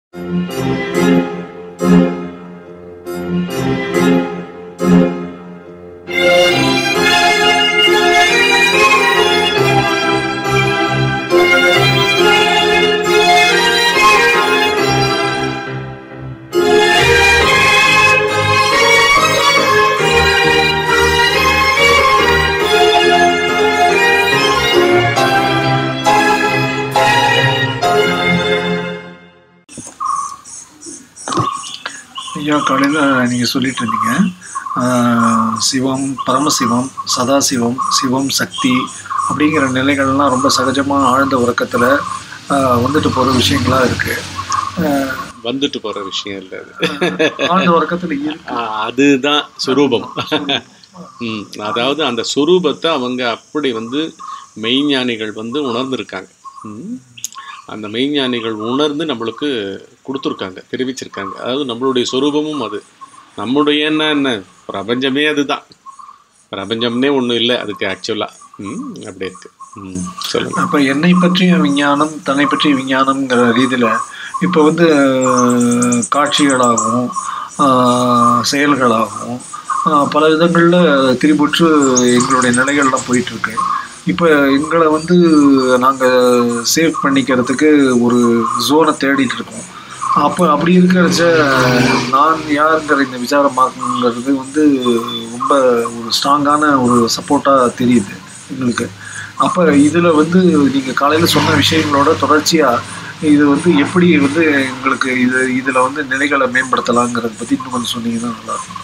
ஐயா காலையில் நீங்கள் சொல்லிட்டு இருந்தீங்க ஆஹ், சிவம் பரமசிவம் சதாசிவம் சிவம் சக்தி அப்படிங்கிற நிலைகள்லாம் ரொம்ப சகஜமாக ஆழ்ந்த உறக்கத்தில் வந்துட்டு போகிற விஷயங்களா இருக்குது வந்துட்டு போற விஷயம் இல்லை அது ஆழ்ந்த உறக்கத்தில் இருக்கு ஆ, அதுதான் சுரூபம் ம், அதாவது அந்த சுரூபத்தை அவங்க அப்படி வந்து மெய்ஞானிகள் வந்து உணர்ந்திருக்காங்க ம். அந்த மெய்ஞானிகள் உணர்ந்து நம்மளுக்கு கொடுத்துருக்காங்க தெரிவிச்சிருக்காங்க அதாவது நம்மளுடைய சொரூபமும் அது நம்முடைய என்ன என்ன பிரபஞ்சமே அதுதான் பிரபஞ்சம்னே ஒன்றும் இல்லை அதுக்கு ஆக்சுவலாக ம் அப்படி இருக்கு ம் சொல்லுங்க அப்போ என்னை பற்றிய விஞ்ஞானம் தன்னை பற்றிய விஞ்ஞானம்ங்கிற ரீதியில் இப்போ வந்து ஆஹ், காட்சிகளாகவும் ஆஹ், செயல்களாகவும் ஆஹ், பல விதங்களில் திரிபுற்று எங்களுடைய நிலைகள்லாம் போயிட்டுருக்கு இப்போ எங்களை வந்து நாங்கள் சேவ் பண்ணிக்கிறதுக்கு ஒரு ஜோனை தேடிட்டு இருக்கோம் அப்போ அப்படி இருக்கிறச்ச நான் யாருங்கிற இந்த விசாரமாக்குங்கிறது வந்து ரொம்ப ஒரு ஸ்ட்ராங்கான ஒரு சப்போர்ட்டாக தெரியுது எங்களுக்கு அப்போ இதில் வந்து நீங்கள் காலையில் சொன்ன விஷயங்களோட தொடர்ச்சியாக இது வந்து எப்படி வந்து எங்களுக்கு இது இதில் வந்து நிலைகளை மேம்படுத்தலாங்கிறத பற்றி இன்னும் கொஞ்சம் சொன்னீங்கன்னா நல்லாயிருக்கும்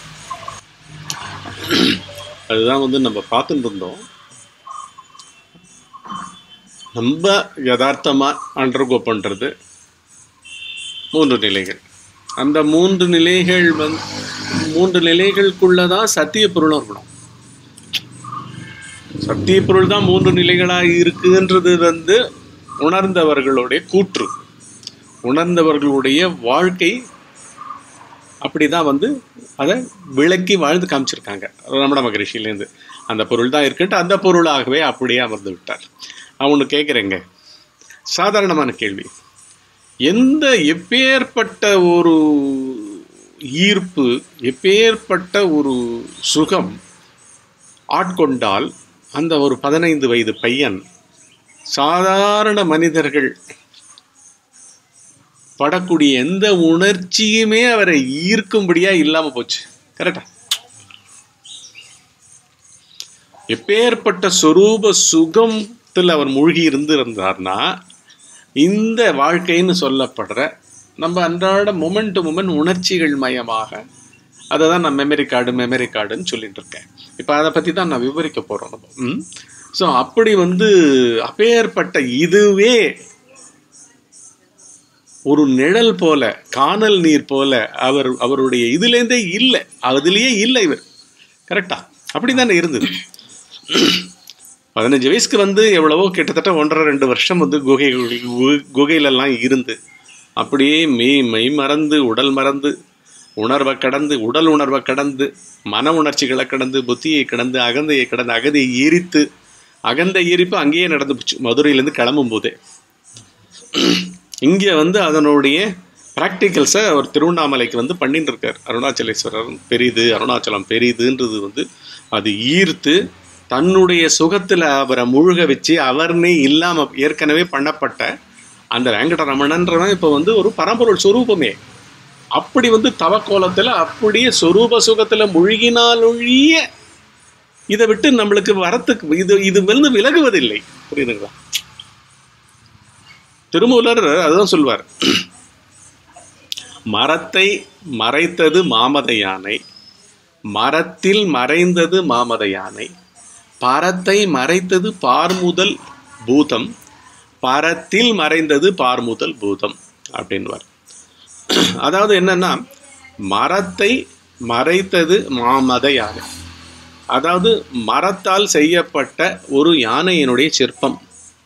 அதுதான் வந்து நம்ம பார்த்துட்டு இருந்தோம் நம்ம யதார்த்தமாக அண்டர்கோ பண்ணுறது மூன்று நிலைகள் அந்த மூன்று நிலைகள் வந்து மூன்று நிலைகளுக்குள்ள தான் சத்திய பொருளும் இருக்கணும் சத்திய பொருள் தான் மூன்று நிலைகளாக இருக்குன்றது வந்து உணர்ந்தவர்களுடைய கூற்று உணர்ந்தவர்களுடைய வாழ்க்கை அப்படிதான் வந்து அதை விளக்கி வாழ்ந்து காமிச்சிருக்காங்க ரமண மகரிஷிலேருந்து அந்த பொருள் தான் இருக்குன்ட்டு அந்த பொருளாகவே அப்படியே அமர்ந்து விட்டார் அவனு கேட்குறேங்க சாதாரணமான கேள்வி எந்த எப்பேற்பட்ட ஒரு ஈர்ப்பு எப்பேற்பட்ட ஒரு சுகம் ஆட்கொண்டால் அந்த ஒரு பதினைந்து வயது பையன் சாதாரண மனிதர்கள் படக்கூடிய எந்த உணர்ச்சியுமே அவரை ஈர்க்கும்படியா இல்லாம போச்சு கரெக்டா எப்பேற்பட்ட சொரூப சுகத்தில் அவர் மூழ்கி இருந்திருந்தார்னா இந்த வாழ்க்கைன்னு சொல்லப்படுற நம்ம அன்றாட மொமெண்ட் டு மொமெண்ட் உணர்ச்சிகள் மயமாக அதை தான் நான் மெமரி கார்டு மெமரி கார்டுன்னு சொல்லிட்டு இருக்கேன் இப்போ அதை பற்றி தான் நான் விவரிக்க போகிறோம் நம்ம ம் ஸோ அப்படி வந்து அப்பேற்பட்ட இதுவே ஒரு நிழல் போல காணல் நீர் போல அவர் அவருடைய இதுலேருந்தே இல்லை அதுலேயே இல்லை இவர் கரெக்டா அப்படி தானே இருந்தது பதினஞ்சு வயசுக்கு வந்து எவ்வளவோ கிட்டத்தட்ட ஒன்றரை ரெண்டு வருஷம் வந்து குகை கு- குகையிலெல்லாம் இருந்து அப்படியே மெய் மெய் மறந்து உடல் மறந்து உணர்வை கடந்து உடல் உணர்வை கடந்து மன உணர்ச்சிகளை கடந்து புத்தியை கடந்து அகந்தையை கடந்து அகதியை எரித்து அகந்த எரிப்பு அங்கேயே நடந்து போச்சு மதுரையிலேருந்து கிளம்பும் போதே இங்கே வந்து அதனுடைய ப்ராக்டிக்கல்ஸை அவர் திருவண்ணாமலைக்கு வந்து பண்ணிட்டு இருக்கார் அருணாச்சலேஸ்வரர் பெரிது அருணாச்சலம் பெரிதுன்றது வந்து அது ஈர்த்து தன்னுடைய சுகத்தில் அவரை முழுக வச்சு அவர்னே இல்லாமல் ஏற்கனவே பண்ணப்பட்ட அந்த வெங்கடரமணன்றவன் இப்போ வந்து ஒரு பரம்பொருள் சொரூபமே அப்படி வந்து தவக்கோலத்தில் அப்படியே சொரூப சுகத்தில் முழுகினாலொழிய இதை விட்டு நம்மளுக்கு வரத்துக்கு இது இது வந்து விலகுவதில்லை புரியுதுங்களா திருமூலர் அதுதான் சொல்வார் மரத்தை மறைத்தது மாமத யானை மரத்தில் மறைந்தது மாமத யானை பரத்தை மறைத்தது பார்முதல் பூதம் பரத்தில் மறைந்தது பார்முதல் பூதம் அப்படின்வார் அதாவது என்னன்னா மரத்தை மறைத்தது மாமத யானை அதாவது மரத்தால் செய்யப்பட்ட ஒரு யானையினுடைய சிற்பம்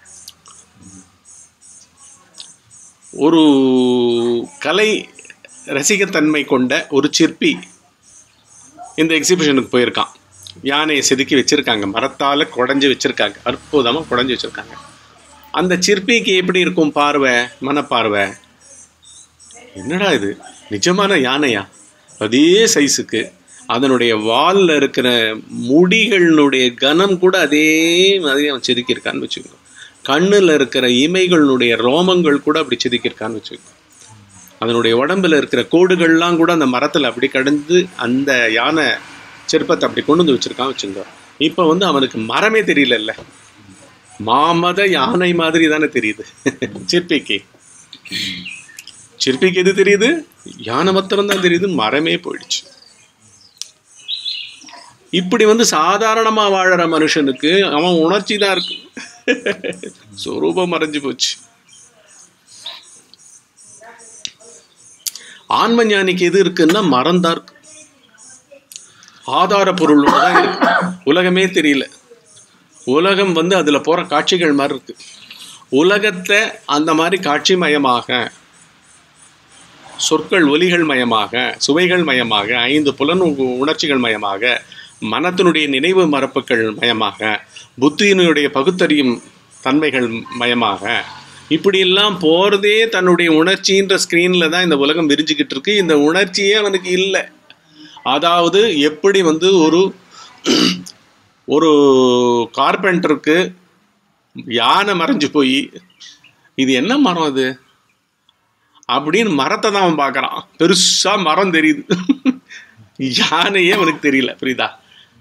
ஒரு கலை ரசிகத்தன்மை கொண்ட ஒரு சிற்பி இந்த எக்ஸிபிஷனுக்கு போயிருக்கான் யானையை செதுக்கி வச்சிருக்காங்க மரத்தால் குடஞ்சி வச்சிருக்காங்க அற்புதமாக குடஞ்சி வச்சிருக்காங்க அந்த சிற்பிக்கு எப்படி இருக்கும் பார்வை மனப்பார்வை என்னடா இது நிஜமான யானையா அதே சைஸுக்கு அதனுடைய வால்ல இருக்கிற முடிகளினுடைய கனம் கூட அதே மாதிரி அவன் செதுக்கியிருக்கான்னு வச்சுக்கோங்க கண்ணுல இருக்கிற இமைகளினுடைய ரோமங்கள் கூட அப்படி செதுக்கியிருக்கான்னு வச்சுக்கோங்க அதனுடைய உடம்புல இருக்கிற கோடுகள்லாம் கூட அந்த மரத்துல அப்படி கடந்து அந்த யானை சிற்பத்தை அப்படி கொண்டு வந்து வச்சிருக்கான் வச்சுங்க இப்போ வந்து அவனுக்கு மரமே தெரியலல்ல மாமத யானை மாதிரி தானே தெரியுது சிற்பிக்கு சிற்பிக்கு எது தெரியுது யானை மாத்திரம் தான் தெரியுது மரமே போயிடுச்சு இப்படி வந்து சாதாரணமா வாழற மனுஷனுக்கு அவன் உணர்ச்சி தான் இருக்கு சொரூபம் மறைஞ்சு போச்சு ஆன்ம ஞானிக்கு எது இருக்குன்னா மரம் தான் இருக்கு ஆதார பொருளோட தான் இருக்கு உலகமே தெரியல உலகம் வந்து அதுல போற காட்சிகள் மாதிரி இருக்கு உலகத்தை அந்த மாதிரி காட்சி மயமாக சொற்கள் ஒலிகள் மயமாக சுவைகள் மயமாக ஐந்து புலன் உ- உணர்ச்சிகள் மயமாக மனத்தினுடைய நினைவு மரப்புகள் மயமாக புத்தியினுடைய பகுத்தறியும் தன்மைகள் மயமாக இப்படியெல்லாம் போகிறதே தன்னுடைய உணர்ச்சின்ற ஸ்க்ரீனில் தான் இந்த உலகம் விரிஞ்சுக்கிட்டு இருக்கு இந்த உணர்ச்சியே அவனுக்கு இல்லை அதாவது எப்படி வந்து ஒரு ஒரு கார்பெண்டருக்கு யானை மறைஞ்சு போய் இது என்ன மரம் அது அப்படின்னு மரத்தை தான் அவன் பார்க்கறான் பெருசா மரம் தெரியுது யானையே அவனுக்கு தெரியல புரியுதா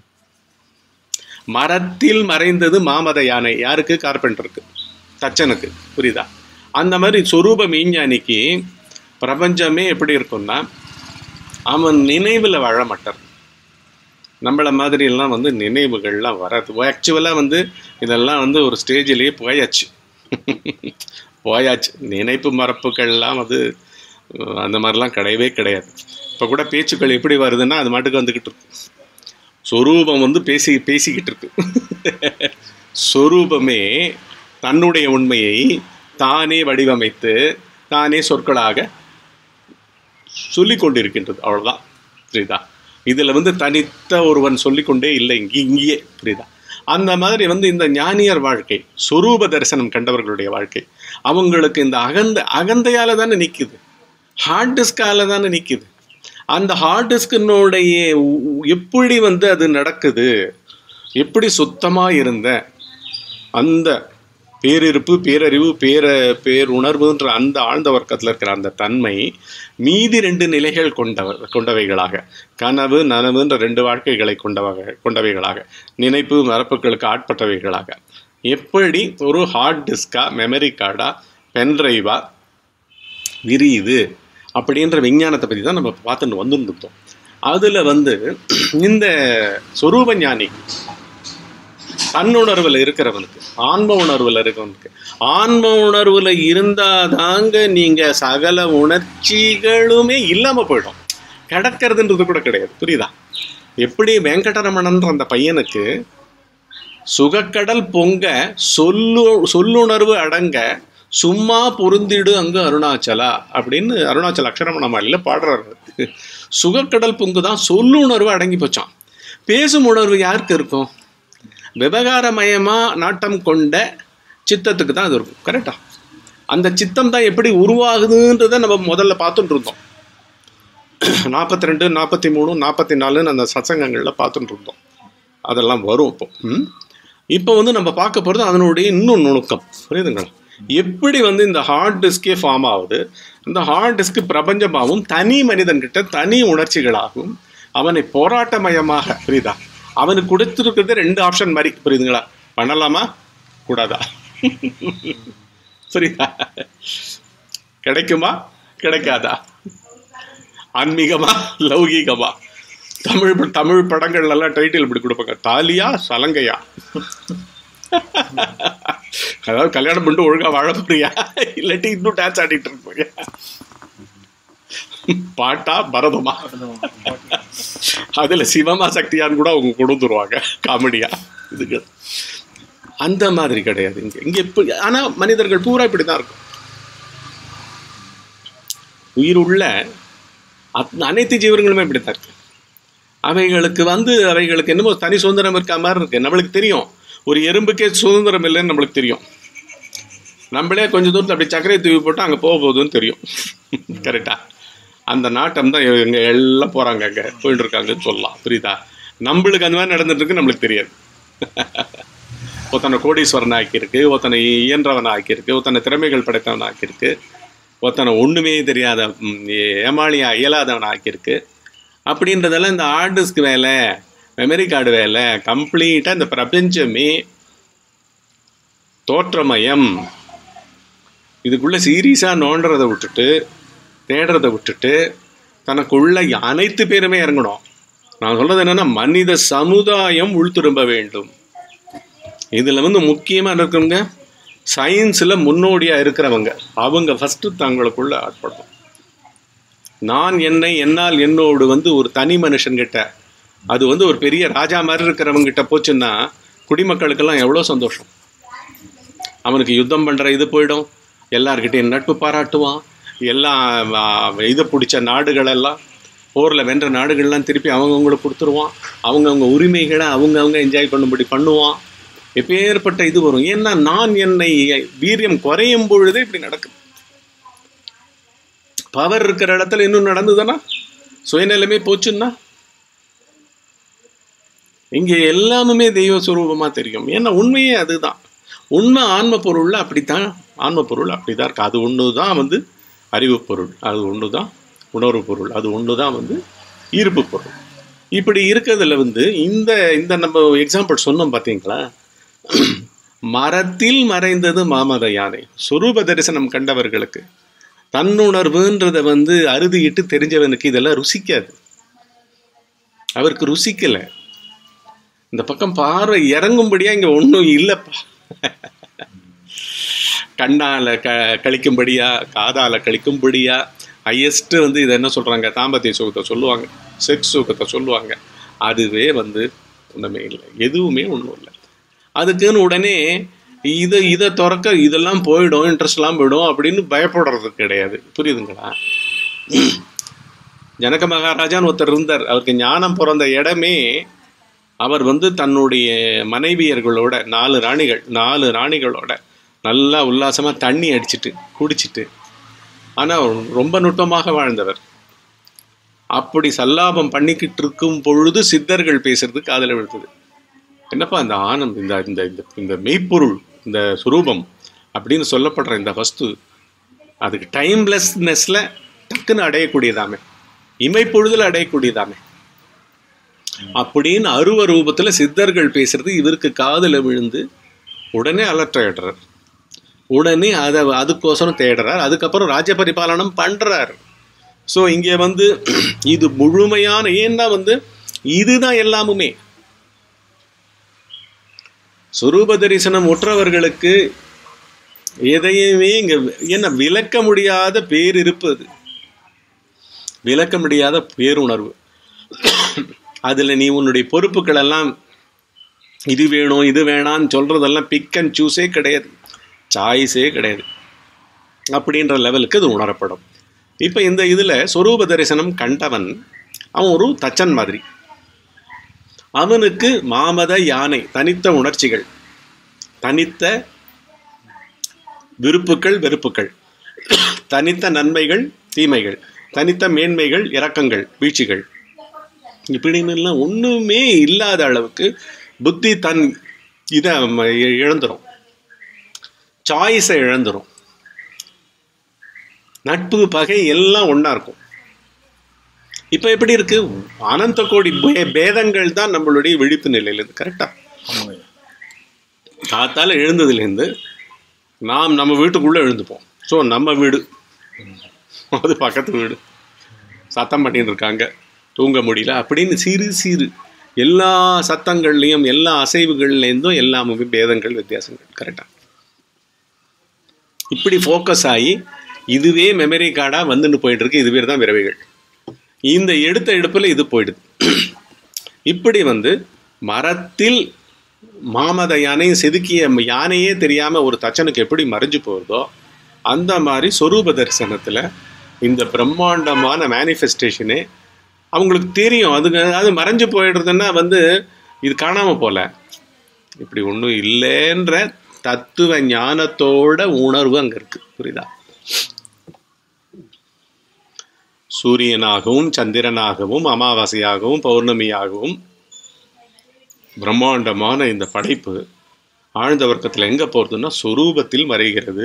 மரத்தில் மறைந்தது மாமத யானை யாருக்கு கார்பெண்டருக்கு தச்சனுக்கு புரியுதா அந்த மாதிரி சொரூப மெய்ஞானிக்கு பிரபஞ்சமே எப்படி இருக்கும்னா அவன் நினைவில் வாழ மாட்டார் நம்மள மாதிரி எல்லாம் வந்து நினைவுகள்லாம் வராது ஆக்சுவலாக வந்து இதெல்லாம் வந்து ஒரு ஸ்டேஜிலேயே போயாச்சு போயாச்சு நினைப்பு மரப்புகள்லாம் வந்து அஹ், அந்த மாதிரிலாம் கிடையவே கிடையாது இப்போ கூட பேச்சுக்கள் எப்படி வருதுன்னா அது மாட்டுக்கு வந்துக்கிட்டு இருக்கு சொரூபம் வந்து பேசி பேசிக்கிட்டு இருக்கு சொரூபமே தன்னுடைய உண்மையை தானே வடிவமைத்து தானே சொற்களாக சொல்லிக் கொண்டிருக்கின்றது அவ்வளவுதான் புரியுதா இதுல வந்து தனித்த ஒருவன் சொல்லிக்கொண்டே இல்லை இங்கே இங்கேயே புரியுதா அந்த மாதிரி வந்து இந்த ஞானியர் வாழ்க்கை சொரூப தரிசனம் கண்டவர்களுடைய வாழ்க்கை அவங்களுக்கு இந்த அகந்த அகந்தையால தானே நிக்குது ஹார்ட் டிஸ்கால தானே நிக்குது அந்த ஹார்ட் டிஸ்கினுடைய எப்படி வந்து அது நடக்குது எப்படி சுத்தமா இருந்த அந்த பேரிருப்பு பேரறிவு பேர பேருணர்வுன்ற அந்த ஆழ்ந்த வர்க்கத்தில் இருக்கிற அந்த தன்மை மீதி ரெண்டு நிலைகள் கொண்டவ கொண்டவைகளாக கனவு நனவுன்ற ரெண்டு வாழ்க்கைகளை கொண்டவக கொண்டவைகளாக நினைப்பு மரப்புகளுக்கு ஆட்பட்டவைகளாக எப்படி ஒரு ஹார்ட் டிஸ்கா மெமரி கார்டா பென்ட்ரைவா விரியுது அப்படின்ற விஞ்ஞானத்தை பற்றி தான் நம்ம பார்த்துட்டு வந்துருந்தோம் அதில் வந்து இந்த சொரூப ஞானி தன்னுணர்வில் இருக்கிறவனுக்கு ஆன்ம உணர்வில் இருக்கிறவனுக்கு ஆன்ம உணர்வில் இருந்தாதாங்க நீங்கள் சகல உணர்ச்சிகளுமே இல்லாமல் போயிடும் கிடக்கிறதுன்றது கூட கிடையாது புரியுதா எப்படி வெங்கடரமணன்ற அந்த பையனுக்கு சுகக்கடல் பொங்க சொல்லு சொல்லுணர்வு அடங்க சும்மா பொருந்திடு அங்கு அருணாச்சலா அப்படின்னு அருணாச்சல அக்ஷரமணமாலியில் பாடுறாரு சுகக்கடல் பொங்கு தான் சொல்லுணர்வு அடங்கி போச்சான் பேசும் உணர்வு யாருக்கு இருக்கும் விவகாரமயமா நாட்டம் கொண்ட சித்தத்துக்கு தான் அது இருக்கும் கரெக்டா அந்த சித்தம் தான் எப்படி உருவாகுதுன்றதை நம்ம முதல்ல பார்த்துட்டு இருந்தோம் நாற்பத்தி ரெண்டு நாற்பத்தி மூணு நாற்பத்தி நாலுன்னு அந்த சத்சங்கங்களில் பார்த்துட்டு இருந்தோம் அதெல்லாம் வரும் இப்போ ம்? இப்போ வந்து நம்ம பார்க்க போகிறது அதனுடைய இன்னும் நுணுக்கம் புரியுதுங்களா எப்படி வந்து இந்த ஹார்ட் டிஸ்கே ஃபார்ம் ஆகுது இந்த ஹார்ட் டிஸ்க் பிரபஞ்சமாகவும் தனி மனிதன்கிட்ட தனி உணர்ச்சிகளாகவும் அவனை போராட்டமயமாக புரியுதா அவனுக்கு கொடுத்துருக்கிறது ரெண்டு ஆப்ஷன் மாதிரி புரியுதுங்களா பண்ணலாமா கூடாதா புரியுதா கிடைக்குமா கிடைக்காதா ஆன்மீகமா லௌகீகமா தமிழ் ப- தமிழ் படங்கள்ல எல்லாம் டைட்டில் இப்படி கொடுப்பாங்க தாலியா சலங்கையா அதாவது கல்யாணம் பண்ணிட்டு ஒழுங்கா வாழ போறியா இல்லாட்டி இன்னும் டான்ஸ் ஆடிட்டு இருப்பீங்க பாட்டா பரதமா அதுல சிவமா சக்தியான்னு கூட அவங்க கொண்டு வந்துருவாங்க காமெடியா இதுக்கு அந்த மாதிரி கிடையாது இங்க இங்க எப்படி ஆனா மனிதர்கள் பூரா இப்படிதான் இருக்கும் உயிர் உள்ள அத்- அனைத்து ஜீவன்களுமே இப்படித்தான் இருக்கு அவைகளுக்கு வந்து அவைகளுக்கு என்னமோ தனி சுதந்திரம் இருக்க மாதிரி இருக்கு நம்மளுக்கு தெரியும் ஒரு எறும்புக்கே சுதந்திரம் இல்லைன்னு நம்மளுக்கு தெரியும் நம்மளே கொஞ்சம் தூரத்தில் அப்படி சர்க்கரையை தூவி போட்டு அங்கே போக போகுதுன்னு தெரியும் கரெக்டா அந்த நாட்டம் தான் இங்கே எல்லாம் போகிறாங்க அங்கே போயிட்டு இருக்காங்கன்னு சொல்லலாம் புரியுதா நம்மளுக்கு அந்த மாதிரி நடந்துட்டு இருக்கு நம்மளுக்கு தெரியாது ஒருத்தனை கோடீஸ்வரன் ஆக்கியிருக்கு ஒருத்தனை இயன்றவன் ஆக்கியிருக்கு ஒருத்தனை திறமைகள் படைத்தவன் ஆக்கியிருக்கு ஒருத்தனை ஒன்றுமே தெரியாத ம், ஏமாளியா இயலாதவன் ஆக்கியிருக்கு அப்படின்றதெல்லாம் இந்த ஆர்டிஸ்க்கு வேலை மெமரி கார்டு வேலை கம்ப்ளீட்டாக இந்த பிரபஞ்சமே தோற்றமயம் இதுக்குள்ள சீரியஸாக நோண்டுறதை விட்டுட்டு தேடுறதை விட்டுட்டு தனக்குள்ள அனைத்து பேருமே இறங்கணும் நான் சொல்றது என்னன்னா மனித சமுதாயம் உள்திரும்ப வேண்டும் இதுல வந்து முக்கியமா இருக்கவங்க சயின்ஸ்ல முன்னோடியா இருக்கிறவங்க அவங்க ஃபர்ஸ்ட் தங்களுக்குள்ள ஆட்படணும் நான் என்னை என்னால் என்னோடு வந்து ஒரு தனி மனுஷன்கிட்ட அது வந்து ஒரு பெரிய ராஜா மாதிரி இருக்கிறவங்க கிட்ட போச்சுன்னா குடிமக்களுக்கெல்லாம் எவ்வளோ சந்தோஷம் அவனுக்கு யுத்தம் பண்ற இது போயிடும் எல்லார்கிட்டையும் நட்பு பாராட்டுவான் எல்லாம் ஆ, இது பிடிச்ச நாடுகள் எல்லாம் போரில் வென்ற நாடுகள்லாம் திருப்பி அவங்கவுங்களுக்கு கொடுத்துருவான் அவங்கவுங்க உரிமைகளை அவங்கவுங்க என்ஜாய் பண்ணும்படி பண்ணுவான் எப்பேற்பட்ட இது வரும் ஏன்னா நான் என்னை வீரியம் குறையும் பொழுதே இப்படி நடக்குது பவர் இருக்கிற இடத்துல இன்னும் நடந்ததுன்னா சுயநிலைமை போச்சுன்னா இங்க எல்லாமுமே தெய்வ சுரூபமா தெரியும் ஏன்னா உண்மையே அதுதான் உண்மை ஆன்ம பொருள்ல அப்படித்தான் ஆன்ம பொருள் அப்படிதான் இருக்கு அது ஒன்று தான் வந்து அறிவு பொருள் அது ஒன்று தான் உணர்வு பொருள் அது ஒன்று தான் வந்து ஈர்ப்பு பொருள் இப்படி இருக்கிறதுல வந்து இந்த இந்த நம்ம எக்ஸாம்பிள் சொன்னோம் பார்த்தீங்களா மரத்தில் மறைந்தது மாமத யானை சுரூப தரிசனம் கண்டவர்களுக்கு தன்னுணர்வுன்றதை வந்து அறுதியிட்டு தெரிஞ்சவனுக்கு இதெல்லாம் ருசிக்காது அவருக்கு ருசிக்கல இந்த பக்கம் பார்வை இறங்கும்படியா இங்க ஒன்றும் இல்லைப்பா கண்ணால க கழிக்கும்படியா காதால கழிக்கும்படியா ஹையஸ்ட் வந்து இதை என்ன சொல்றாங்க தாம்பத்திய சுகத்தை சொல்லுவாங்க செக்ஸ் சுகத்தை சொல்லுவாங்க அதுவே வந்து ஒன்றுமே இல்லை எதுவுமே ஒன்றும் இல்லை அதுக்குன்னு உடனே இதை இதை திறக்க இதெல்லாம் போயிடும் இன்ட்ரெஸ்ட்லாம் போயிடும் அப்படின்னு பயப்படுறது கிடையாது புரியுதுங்களா ஜனக மகாராஜான்னு ஒருத்தர் இருந்தார் அவருக்கு ஞானம் பிறந்த இடமே அவர் வந்து தன்னுடைய மனைவியர்களோட நாலு ராணிகள் நாலு ராணிகளோட நல்லா உல்லாசமா தண்ணி அடிச்சிட்டு குடிச்சிட்டு ஆனா ரொம்ப நுட்பமாக வாழ்ந்தவர் அப்படி சல்லாபம் பண்ணிக்கிட்டு இருக்கும் பொழுது சித்தர்கள் பேசுறது காதுல விழுந்தது என்னப்பா இந்த ஆனந்த் இந்த இந்த இந்த இந்த மெய்ப்பொருள் இந்த சுரூபம் அப்படின்னு சொல்லப்படுற இந்த வஸ்து அதுக்கு டைம்லெஸ்னஸ்ல டக்குன்னு அடையக்கூடியதாமே இமைப்பொழுதுல அடையக்கூடியதாமே அப்படின்னு அருவ ரூபத்துல சித்தர்கள் பேசுறது இவருக்கு காதுல விழுந்து உடனே அலர்ட் ஆயிடுறார் உடனே அதை அதுக்கோசரம் தேடுறார் அதுக்கப்புறம் ராஜ்ய பரிபாலனம் பண்றார் ஸோ இங்கே வந்து இது முழுமையான ஏன்னா வந்து இதுதான் எல்லாமுமே சுரூப தரிசனம் உற்றவர்களுக்கு எதையுமே இங்க என்ன விளக்க முடியாத பேரிருப்பு அது விளக்க முடியாத பேருணர்வு அதுல நீ உன்னுடைய பொறுப்புகள் எல்லாம் இது வேணும் இது வேணான்னு சொல்றதெல்லாம் பிக் அண்ட் சூஸே கிடையாது சாய்ஸே கிடையாது அப்படின்ற லெவலுக்கு அது உணரப்படும் இப்போ இந்த இதில் சொரூப தரிசனம் கண்டவன் அவன் ஒரு தச்சன் மாதிரி அவனுக்கு மாமத யானை தனித்த உணர்ச்சிகள் தனித்த விருப்புக்கள் வெறுப்புக்கள் தனித்த நன்மைகள் தீமைகள் தனித்த மேன்மைகள் இரக்கங்கள் வீழ்ச்சிகள் இப்படின்னெல்லாம் ஒன்றுமே இல்லாத அளவுக்கு புத்தி தன் இதை இழந்துரும் சாய்ஸை இழந்துரும் நட்பு பகை எல்லாம் ஒன்றா இருக்கும் இப்போ எப்படி இருக்கு அனந்த கோடி பே- பேதங்கள் தான் நம்மளுடைய விழிப்பு நிலையில இருந்து கரெக்டா ஆமாங்க காத்தால எழுந்ததுலேருந்து நாம் நம்ம வீட்டுக்குள்ளே எழுந்துப்போம் ஸோ நம்ம வீடு அது பக்கத்து வீடு சத்தம் பண்ணிட்டு இருக்காங்க தூங்க முடியல அப்படின்னு சிறு சிறு எல்லா சத்தங்கள்லையும் எல்லா அசைவுகள்லேருந்தும் எல்லாமே பேதங்கள் வித்தியாசங்கள் கரெக்டாக இப்படி ஃபோக்கஸ் ஆகி இதுவே மெமரி கார்டாக வந்துட்டு போயிட்டு இருக்கு இது பேர் தான் விரவைகள் இந்த எடுத்த எடுப்பில் இது போயிடுது இப்படி வந்து மரத்தில் மாமத யானையும் செதுக்கிய யானையே தெரியாம ஒரு தச்சனுக்கு எப்படி மறைஞ்சு போகுதோ அந்த மாதிரி சொரூப தரிசனத்துல இந்த பிரம்மாண்டமான மேனிஃபெஸ்டேஷனே அவங்களுக்கு தெரியும் அதுக்கு அது மறைஞ்சு போயிடுறதுன்னா வந்து இது காணாம போல இப்படி ஒன்றும் இல்லைன்ற தத்துவ ஞானத்தோட உணர்வு அங்க இருக்கு புரியுதா சூரியனாகவும் சந்திரனாகவும் அமாவாசையாகவும் பௌர்ணமியாகவும் பிரம்மாண்டமான இந்த படைப்பு ஆழ்ந்த வர்க்கத்தில் எங்க போறதுன்னா சொரூபத்தில் மறைகிறது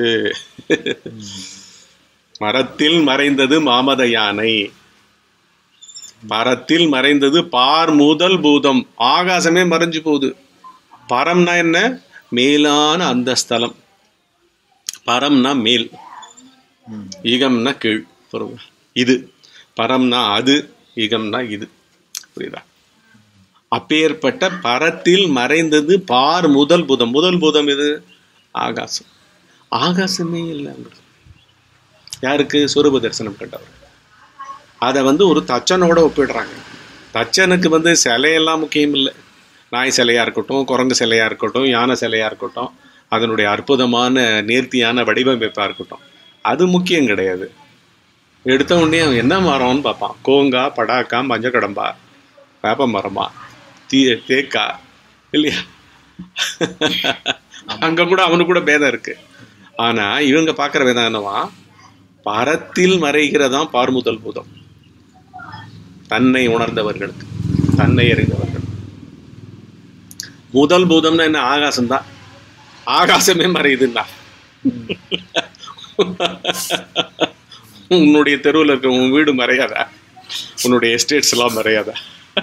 மரத்தில் மறைந்தது மாமத யானை பரத்தில் மறைந்தது பார் முதல் பூதம் ஆகாசமே மறைஞ்சு போகுது பரம்னா என்ன மேலான அந்த ஸ்தலம் பரம்னா மேல் ஈகம்னா கீழ் புரியுதா? இது பரம்னா அது ஈகம்னா இது புரியுதா அப்பேற்பட்ட பரத்தில் மறைந்தது பார் முதல் பூதம் முதல் பூதம் இது ஆகாசம் ஆகாசமே இல்லை அங்க யாருக்கு சொரூப தரிசனம் கண்டவர் அதை வந்து ஒரு தச்சனோட ஒப்பிடுறாங்க தச்சனுக்கு வந்து சிலையெல்லாம் முக்கியம் இல்லை நாய் சிலையாக இருக்கட்டும் குரங்கு சிலையாக இருக்கட்டும் யானை சிலையாக இருக்கட்டும் அதனுடைய அற்புதமான நேர்த்தியான வடிவமைப்பாக இருக்கட்டும் அது முக்கியம் கிடையாது எடுத்த உடனே அவன் என்ன மரம்னு பார்ப்பான் கோங்கா படாக்கா மஞ்சக்கடம்பா வேப்ப மரமா தீ தேக்கா இல்லையா அங்க கூட அவனுக்கு கூட பேதம் இருக்கு ஆனா இவங்க பார்க்குற வேதம் என்னவா பரத்தில் மறைகிறதாம் பார்முதல் பூதம் தன்னை உணர்ந்தவர்களுக்கு தன்னை அறிந்தவர்கள் முதல் பூதம்னா என்ன ஆகாசம்தான் ஆகாசமே மறையுதுன்னா உன்னுடைய தெருவில் இருக்க உன் வீடு மறையாதா உன்னுடைய எஸ்டேட்ஸ் எல்லாம் மறையாதா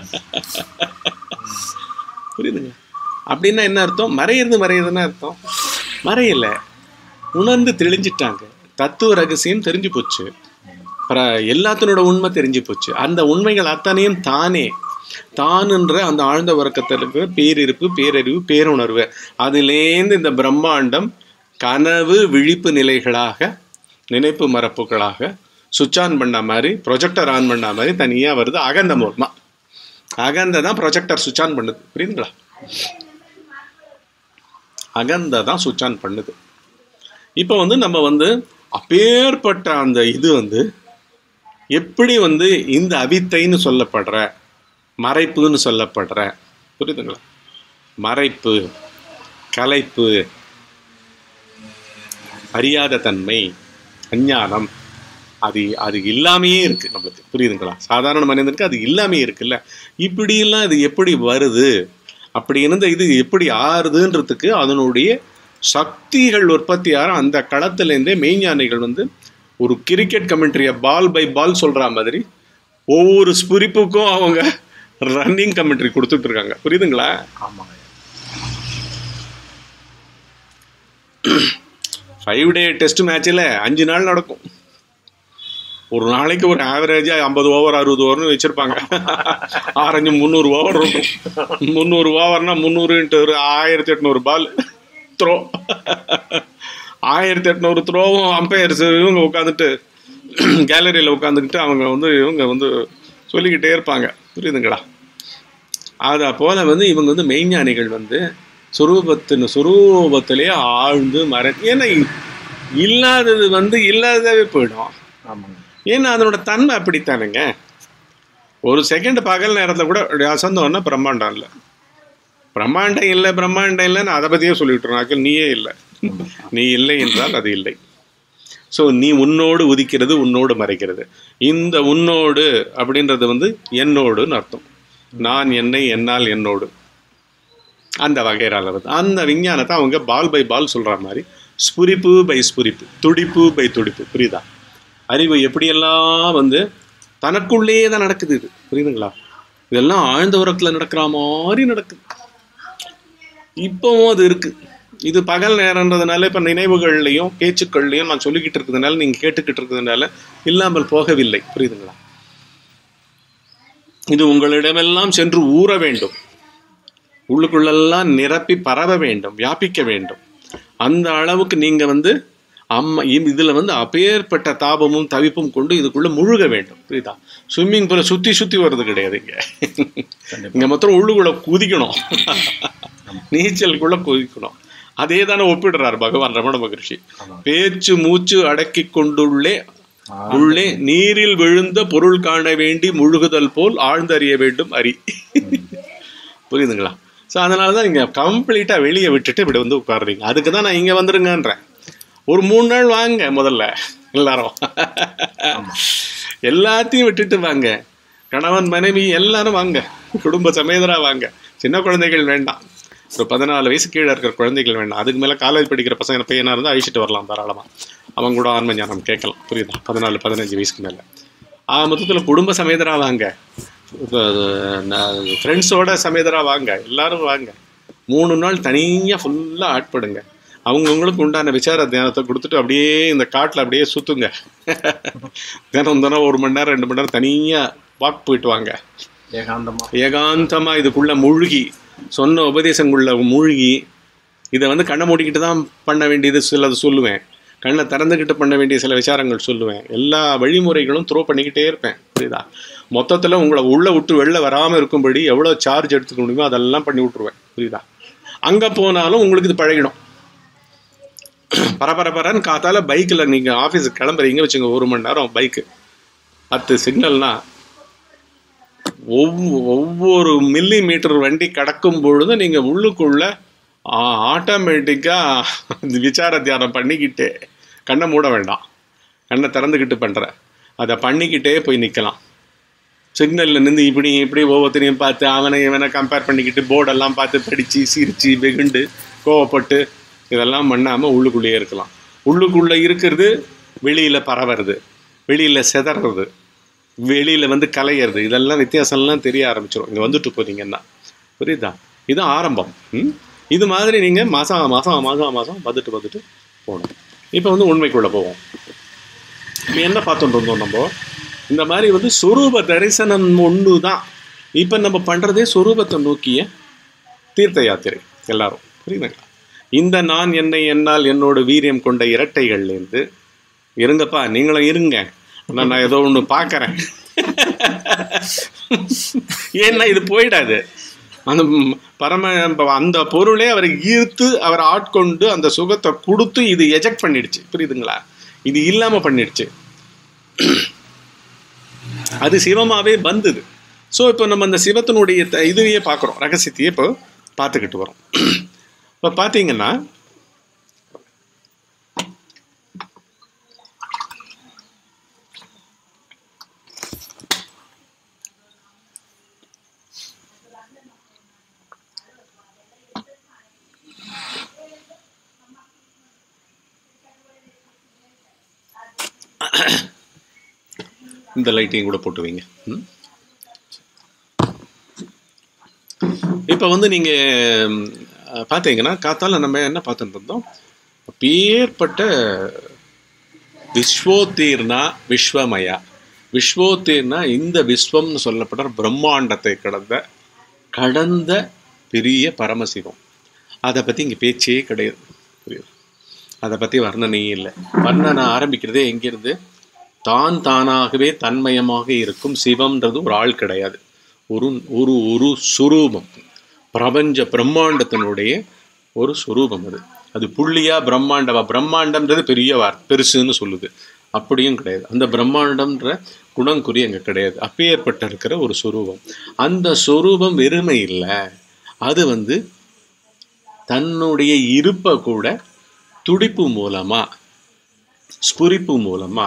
புரியுதுங்க அப்படின்னா என்ன அர்த்தம் மறையிறது மறையுதுன்னா அர்த்தம் மறையல உணர்ந்து தெளிஞ்சிட்டாங்க தத்துவ ரகசியம் தெரிஞ்சு போச்சு அப்புறம் எல்லாத்தினோட உண்மை தெரிஞ்சு போச்சு அந்த உண்மைகள் அத்தனையும் தானே தானுன்ற அந்த ஆழ்ந்த உறக்கத்தில் இருக்கிற பேரிருப்பு பேரறிவு பேருணர்வு அதிலேந்து இந்த பிரம்மாண்டம் கனவு விழிப்பு நிலைகளாக நினைப்பு மரப்புகளாக சுவிட்ச் ஆன் பண்ண மாதிரி ப்ரொஜெக்டர் ஆன் பண்ண மாதிரி தனியாக வருது அகந்த மூலமா அகந்த தான் ப்ரொஜெக்டர் சுவிட்ச் ஆன் பண்ணுது புரியுதுங்களா அகந்த தான் சுவிட்ச் ஆன் பண்ணுது இப்போ வந்து நம்ம வந்து அப்பேற்பட்ட அந்த இது வந்து எப்படி வந்து இந்த அவித்தைன்னு சொல்லப்படுற மறைப்புன்னு சொல்லப்படுற புரியுதுங்களா மறைப்பு கலைப்பு அறியாத தன்மை அஞ்ஞானம் அது அது இல்லாமையே இருக்கு நம்மளுக்கு புரியுதுங்களா சாதாரண மனிதனுக்கு அது இல்லாமையே இருக்குல்ல இப்படியெல்லாம் இது எப்படி வருது அப்படி இருந்த இது எப்படி ஆறுதுன்றதுக்கு அதனுடைய சக்திகள் உற்பத்தி ஆகிற அந்த களத்துலேருந்தே மெய்ஞானிகள் வந்து ஒரு கிரிக்கெட் கமெண்ட்ரியை பால் பை பால் சொல்ற மாதிரி ஒவ்வொரு ஸ்புரிப்புக்கும் அவங்க ரன்னிங் கமெண்ட்ரி கொடுத்துட்டு இருக்காங்க புரியுதுங்களா ஆமாங்க ஃபைவ் டே டெஸ்ட் மேட்ச்சில் அஞ்சு நாள் நடக்கும் ஒரு நாளைக்கு ஒரு ஆவரேஜாக ஐம்பது ஓவர் அறுபது ஓவர்னு வச்சுருப்பாங்க ஆரஞ்சு முந்நூறு ஓவர் இருக்கும் முந்நூறு ஓவர்னா முந்நூறு இன்ட்டு ஒரு ஆயிரத்தி எட்நூறு பால் த்ரோ ஆயிரத்தி எட்நூறு த்ரோவும் அம்பையர்ஸ் இவங்க உட்காந்துட்டு கேலரியில் உட்காந்துக்கிட்டு அவங்க வந்து இவங்க வந்து சொல்லிக்கிட்டே இருப்பாங்க புரியுதுங்களா அதை போல் வந்து இவங்க வந்து மெய்ஞானிகள் வந்து சுரூபத்தின் சுரூபத்திலே ஆழ்ந்து மறை ஏன்னா இல்லாதது வந்து இல்லாததாவே போயிடும் ஆமாங்க ஏன்னா அதனோட தன்மை அப்படித்தானுங்க ஒரு செகண்ட் பகல் நேரத்தில் கூட அசந்தோன்னா பிரம்மாண்டம் இல்லை பிரம்மாண்டம் இல்லை பிரம்மாண்டம் இல்லைன்னு அதை பற்றியே சொல்லிட்டு நாக்கள் நீயே இல்லை நீ இல்லை என்றால் அது இல்லை ஸோ நீ உன்னோடு உதிக்கிறது உன்னோடு மறைக்கிறது இந்த உன்னோடு அப்படின்றது வந்து என்னோடுன்னு அர்த்தம் நான் என்னை என்னால் என்னோடு அந்த வகையிறால வருது அந்த விஞ்ஞானத்தை அவங்க பால் பை பால் சொல்ற மாதிரி ஸ்புரிப்பு பை ஸ்புரிப்பு துடிப்பு பை துடிப்பு புரியுதா அறிவு எப்படியெல்லாம் வந்து தனக்குள்ளேயே தான் நடக்குது இது புரியுதுங்களா இதெல்லாம் ஆழ்ந்த உறக்கத்தில் நடக்கிற மாதிரி நடக்குது இப்போவும் அது இருக்கு இது பகல் நேரன்றதுனால இப்போ நினைவுகள்லையும் பேச்சுக்கள்லையும் நான் சொல்லிக்கிட்டு இருக்கிறதுனால நீங்கள் கேட்டுக்கிட்டு இருக்கிறதுனால இல்லாமல் போகவில்லை புரியுதுங்களா இது உங்களிடமெல்லாம் சென்று ஊற வேண்டும் உள்ளுக்குள்ளெல்லாம் நிரப்பி பரவ வேண்டும் வியாபிக்க வேண்டும் அந்த அளவுக்கு நீங்க வந்து அம்மா இ- இதுல வந்து அப்பேற்பட்ட தாபமும் தவிப்பும் கொண்டு இதுக்குள்ள முழுக வேண்டும் புரியுதா ஸ்விம்மிங் பூல சுத்தி சுத்தி வர்றது கிடையாது இங்க இங்க மொத்தம் உள்ளுக்குள்ள குதிக்கணும் நீச்சலுக்குள்ள குதிக்கணும் அதே தானே ஒப்பிடுறார் பகவான் ரமண மகரிஷி பேச்சு மூச்சு அடக்கி கொண்டுள்ளே உள்ளே நீரில் விழுந்த பொருள் காண வேண்டி முழுகுதல் போல் ஆழ்ந்தறிய வேண்டும் அறி புரியுதுங்களா ஸோ அதனால தான் நீங்கள் கம்ப்ளீட்டாக வெளியே விட்டுட்டு இப்படி வந்து உட்காருறீங்க அதுக்கு தான் நான் இங்கே வந்துருங்கன்றேன் ஒரு மூணு நாள் வாங்க முதல்ல எல்லாரும் எல்லாத்தையும் விட்டுட்டு வாங்க கணவன் மனைவி எல்லாரும் வாங்க குடும்ப சமேதரா வாங்க சின்ன குழந்தைகள் வேண்டாம் ஒரு பதினாலு வயசு கீழே இருக்கிற குழந்தைகள் வேண்டாம் அதுக்கு மேலே காலேஜ் படிக்கிற பசங்க பையனாக இருந்தால் அழிச்சிட்டு வரலாம் தாராளமாக அவங்க கூட ஆன்ம ஞானம் கேட்கலாம் புரியுதா பதினாலு பதினஞ்சு வயசுக்கு மேலே ஆ மொத்தத்தில் குடும்ப சமேதரா வாங்க ஃப்ரெண்ட்ஸோட சமேதரா வாங்க எல்லாரும் வாங்க மூணு நாள் தனியாக ஃபுல்லாக ஆட்படுங்க அவங்கவுங்களுக்கு உண்டான விசார தியானத்தை கொடுத்துட்டு அப்படியே இந்த காட்டில் அப்படியே சுற்றுங்க தினம் தினம் ஒரு மணி நேரம் ரெண்டு மணி நேரம் தனியாக வாக் போயிட்டு வாங்க ஏகாந்தமா ஏகாந்தமாக இதுக்குள்ளே மூழ்கி சொன்ன உபதேசங்குள்ள மூழ்கி இதை வந்து கண்ணை மூடிக்கிட்டு தான் பண்ண வேண்டியது சிலது சொல்லுவேன் கண்ணை திறந்துக்கிட்டு பண்ண வேண்டிய சில விசாரங்கள் சொல்லுவேன் எல்லா வழிமுறைகளும் த்ரோ பண்ணிக்கிட்டே இருப்பேன் புரியுதா மொத்தத்தில் உங்களை உள்ளே விட்டு வெளில வராமல் இருக்கும்படி எவ்வளோ சார்ஜ் எடுத்துக்க முடியுமோ அதெல்லாம் பண்ணி விட்ருவேன் புரியுதா அங்கே போனாலும் உங்களுக்கு இது பழகிடும் பரபரப்பரன்னு காத்தால பைக்கில் நீங்கள் ஆஃபீஸுக்கு கிளம்புறீங்க வச்சுங்க ஒரு மணி நேரம் பைக்கு பத்து சிக்னல்னா ஒவ்வொ ஒவ்வொரு மில்லி மீட்டர் வண்டி கடக்கும் பொழுது நீங்கள் உள்ளுக்குள்ள ஆட்டோமேட்டிக்காக விசார தியானம் பண்ணிக்கிட்டே கண்ணை மூட வேண்டாம் கண்ணை திறந்துக்கிட்டு பண்ணுற அதை பண்ணிக்கிட்டே போய் நிற்கலாம் சிக்னலில் நின்று இப்படி இப்படி ஒவ்வொருத்தரையும் பார்த்து அவனை இவனை கம்பேர் பண்ணிக்கிட்டு போர்டெல்லாம் பார்த்து படித்து சிரித்து வெகுண்டு கோவப்பட்டு இதெல்லாம் பண்ணாமல் உள்ளுக்குள்ளேயே இருக்கலாம் உள்ளுக்குள்ளே இருக்கிறது வெளியில் பரவுறது வெளியில் செதறது வெளியில் வந்து கலையிறது இதெல்லாம் வித்தியாசம்லாம் தெரிய ஆரம்பிச்சிடும் இங்கே வந்துட்டு போனீங்கன்னா புரியுதா இது ஆரம்பம் ம்? இது மாதிரி நீங்கள் மாதம் மாதம் மாதம் மாதம் வந்துட்டு வந்துட்டு போகணும் இப்போ வந்து உண்மைக்குள்ளே போவோம் இப்போ என்ன பார்த்துட்டு இருந்தோம் நம்ம இந்த மாதிரி வந்து சொரூப தரிசனம் ஒன்று தான் இப்போ நம்ம பண்ணுறதே சொரூபத்தை நோக்கிய தீர்த்த யாத்திரை எல்லாரும் புரியுதுங்களா இந்த நான் என்னை என்னால் என்னோட வீரியம் கொண்ட இரட்டைகள்லேருந்து இருங்கப்பா நீங்களும் இருங்க ஆனா நான் ஏதோ ஒன்று பார்க்குறேன் ஏன்னா இது போயிடாது அந்த ம், பரம அந்த பொருளே அவரை ஈர்த்து அவரை ஆட்கொண்டு அந்த சுகத்தை கொடுத்து இது எஜெக்ட் பண்ணிடுச்சு புரியுதுங்களா இது இல்லாமல் பண்ணிடுச்சு அது சிவமாவே வந்தது ஸோ இப்போ நம்ம அந்த சிவத்தினுடைய த- இதுவையே பார்க்குறோம் ரகசியத்தையே இப்போ பார்த்துக்கிட்டு வரோம் இப்போ பார்த்தீங்கன்னா இந்த லைட்டையும் கூட போட்டு வைங்க ம்? இப்போ வந்து நீங்கள் பார்த்தீங்கன்னா காத்தால நம்ம என்ன பார்த்துட்டு இருந்தோம் அப்பேற்பட்ட விஸ்வோத்தீர்ணா விஸ்வமயா விஸ்வோத்தீர்ணா இந்த விஸ்வம்னு சொல்லப்படுற பிரம்மாண்டத்தை கடந்த கடந்த பெரிய பரமசிவம் அதை பற்றி இங்கே பேச்சே கிடையாது புரியுது அதை பற்றி வர்ணனையே இல்லை வர்ணனை ஆரம்பிக்கிறதே எங்கேருந்து தான் தானாகவே தன்மயமாக இருக்கும் சிவம்ன்றது ஒரு ஆள் கிடையாது ஒரு ஒரு ஒரு சுரூபம் பிரபஞ்ச பிரம்மாண்டத்தினுடைய ஒரு சுரூபம் அது அது புள்ளியா பிரம்மாண்டமா பிரம்மாண்டம்ன்றது பெரிய வார் பெருசுன்னு சொல்லுது அப்படியும் கிடையாது அந்த பிரம்மாண்டம்ன்ற குணங்குறி அங்கே கிடையாது அப்பேற்பட்ட இருக்கிற ஒரு சுரூபம் அந்த சுரூபம் வெறுமை இல்லை அது வந்து தன்னுடைய இருப்பை கூட துடிப்பு மூலமா ஸ்புரிப்பு மூலமா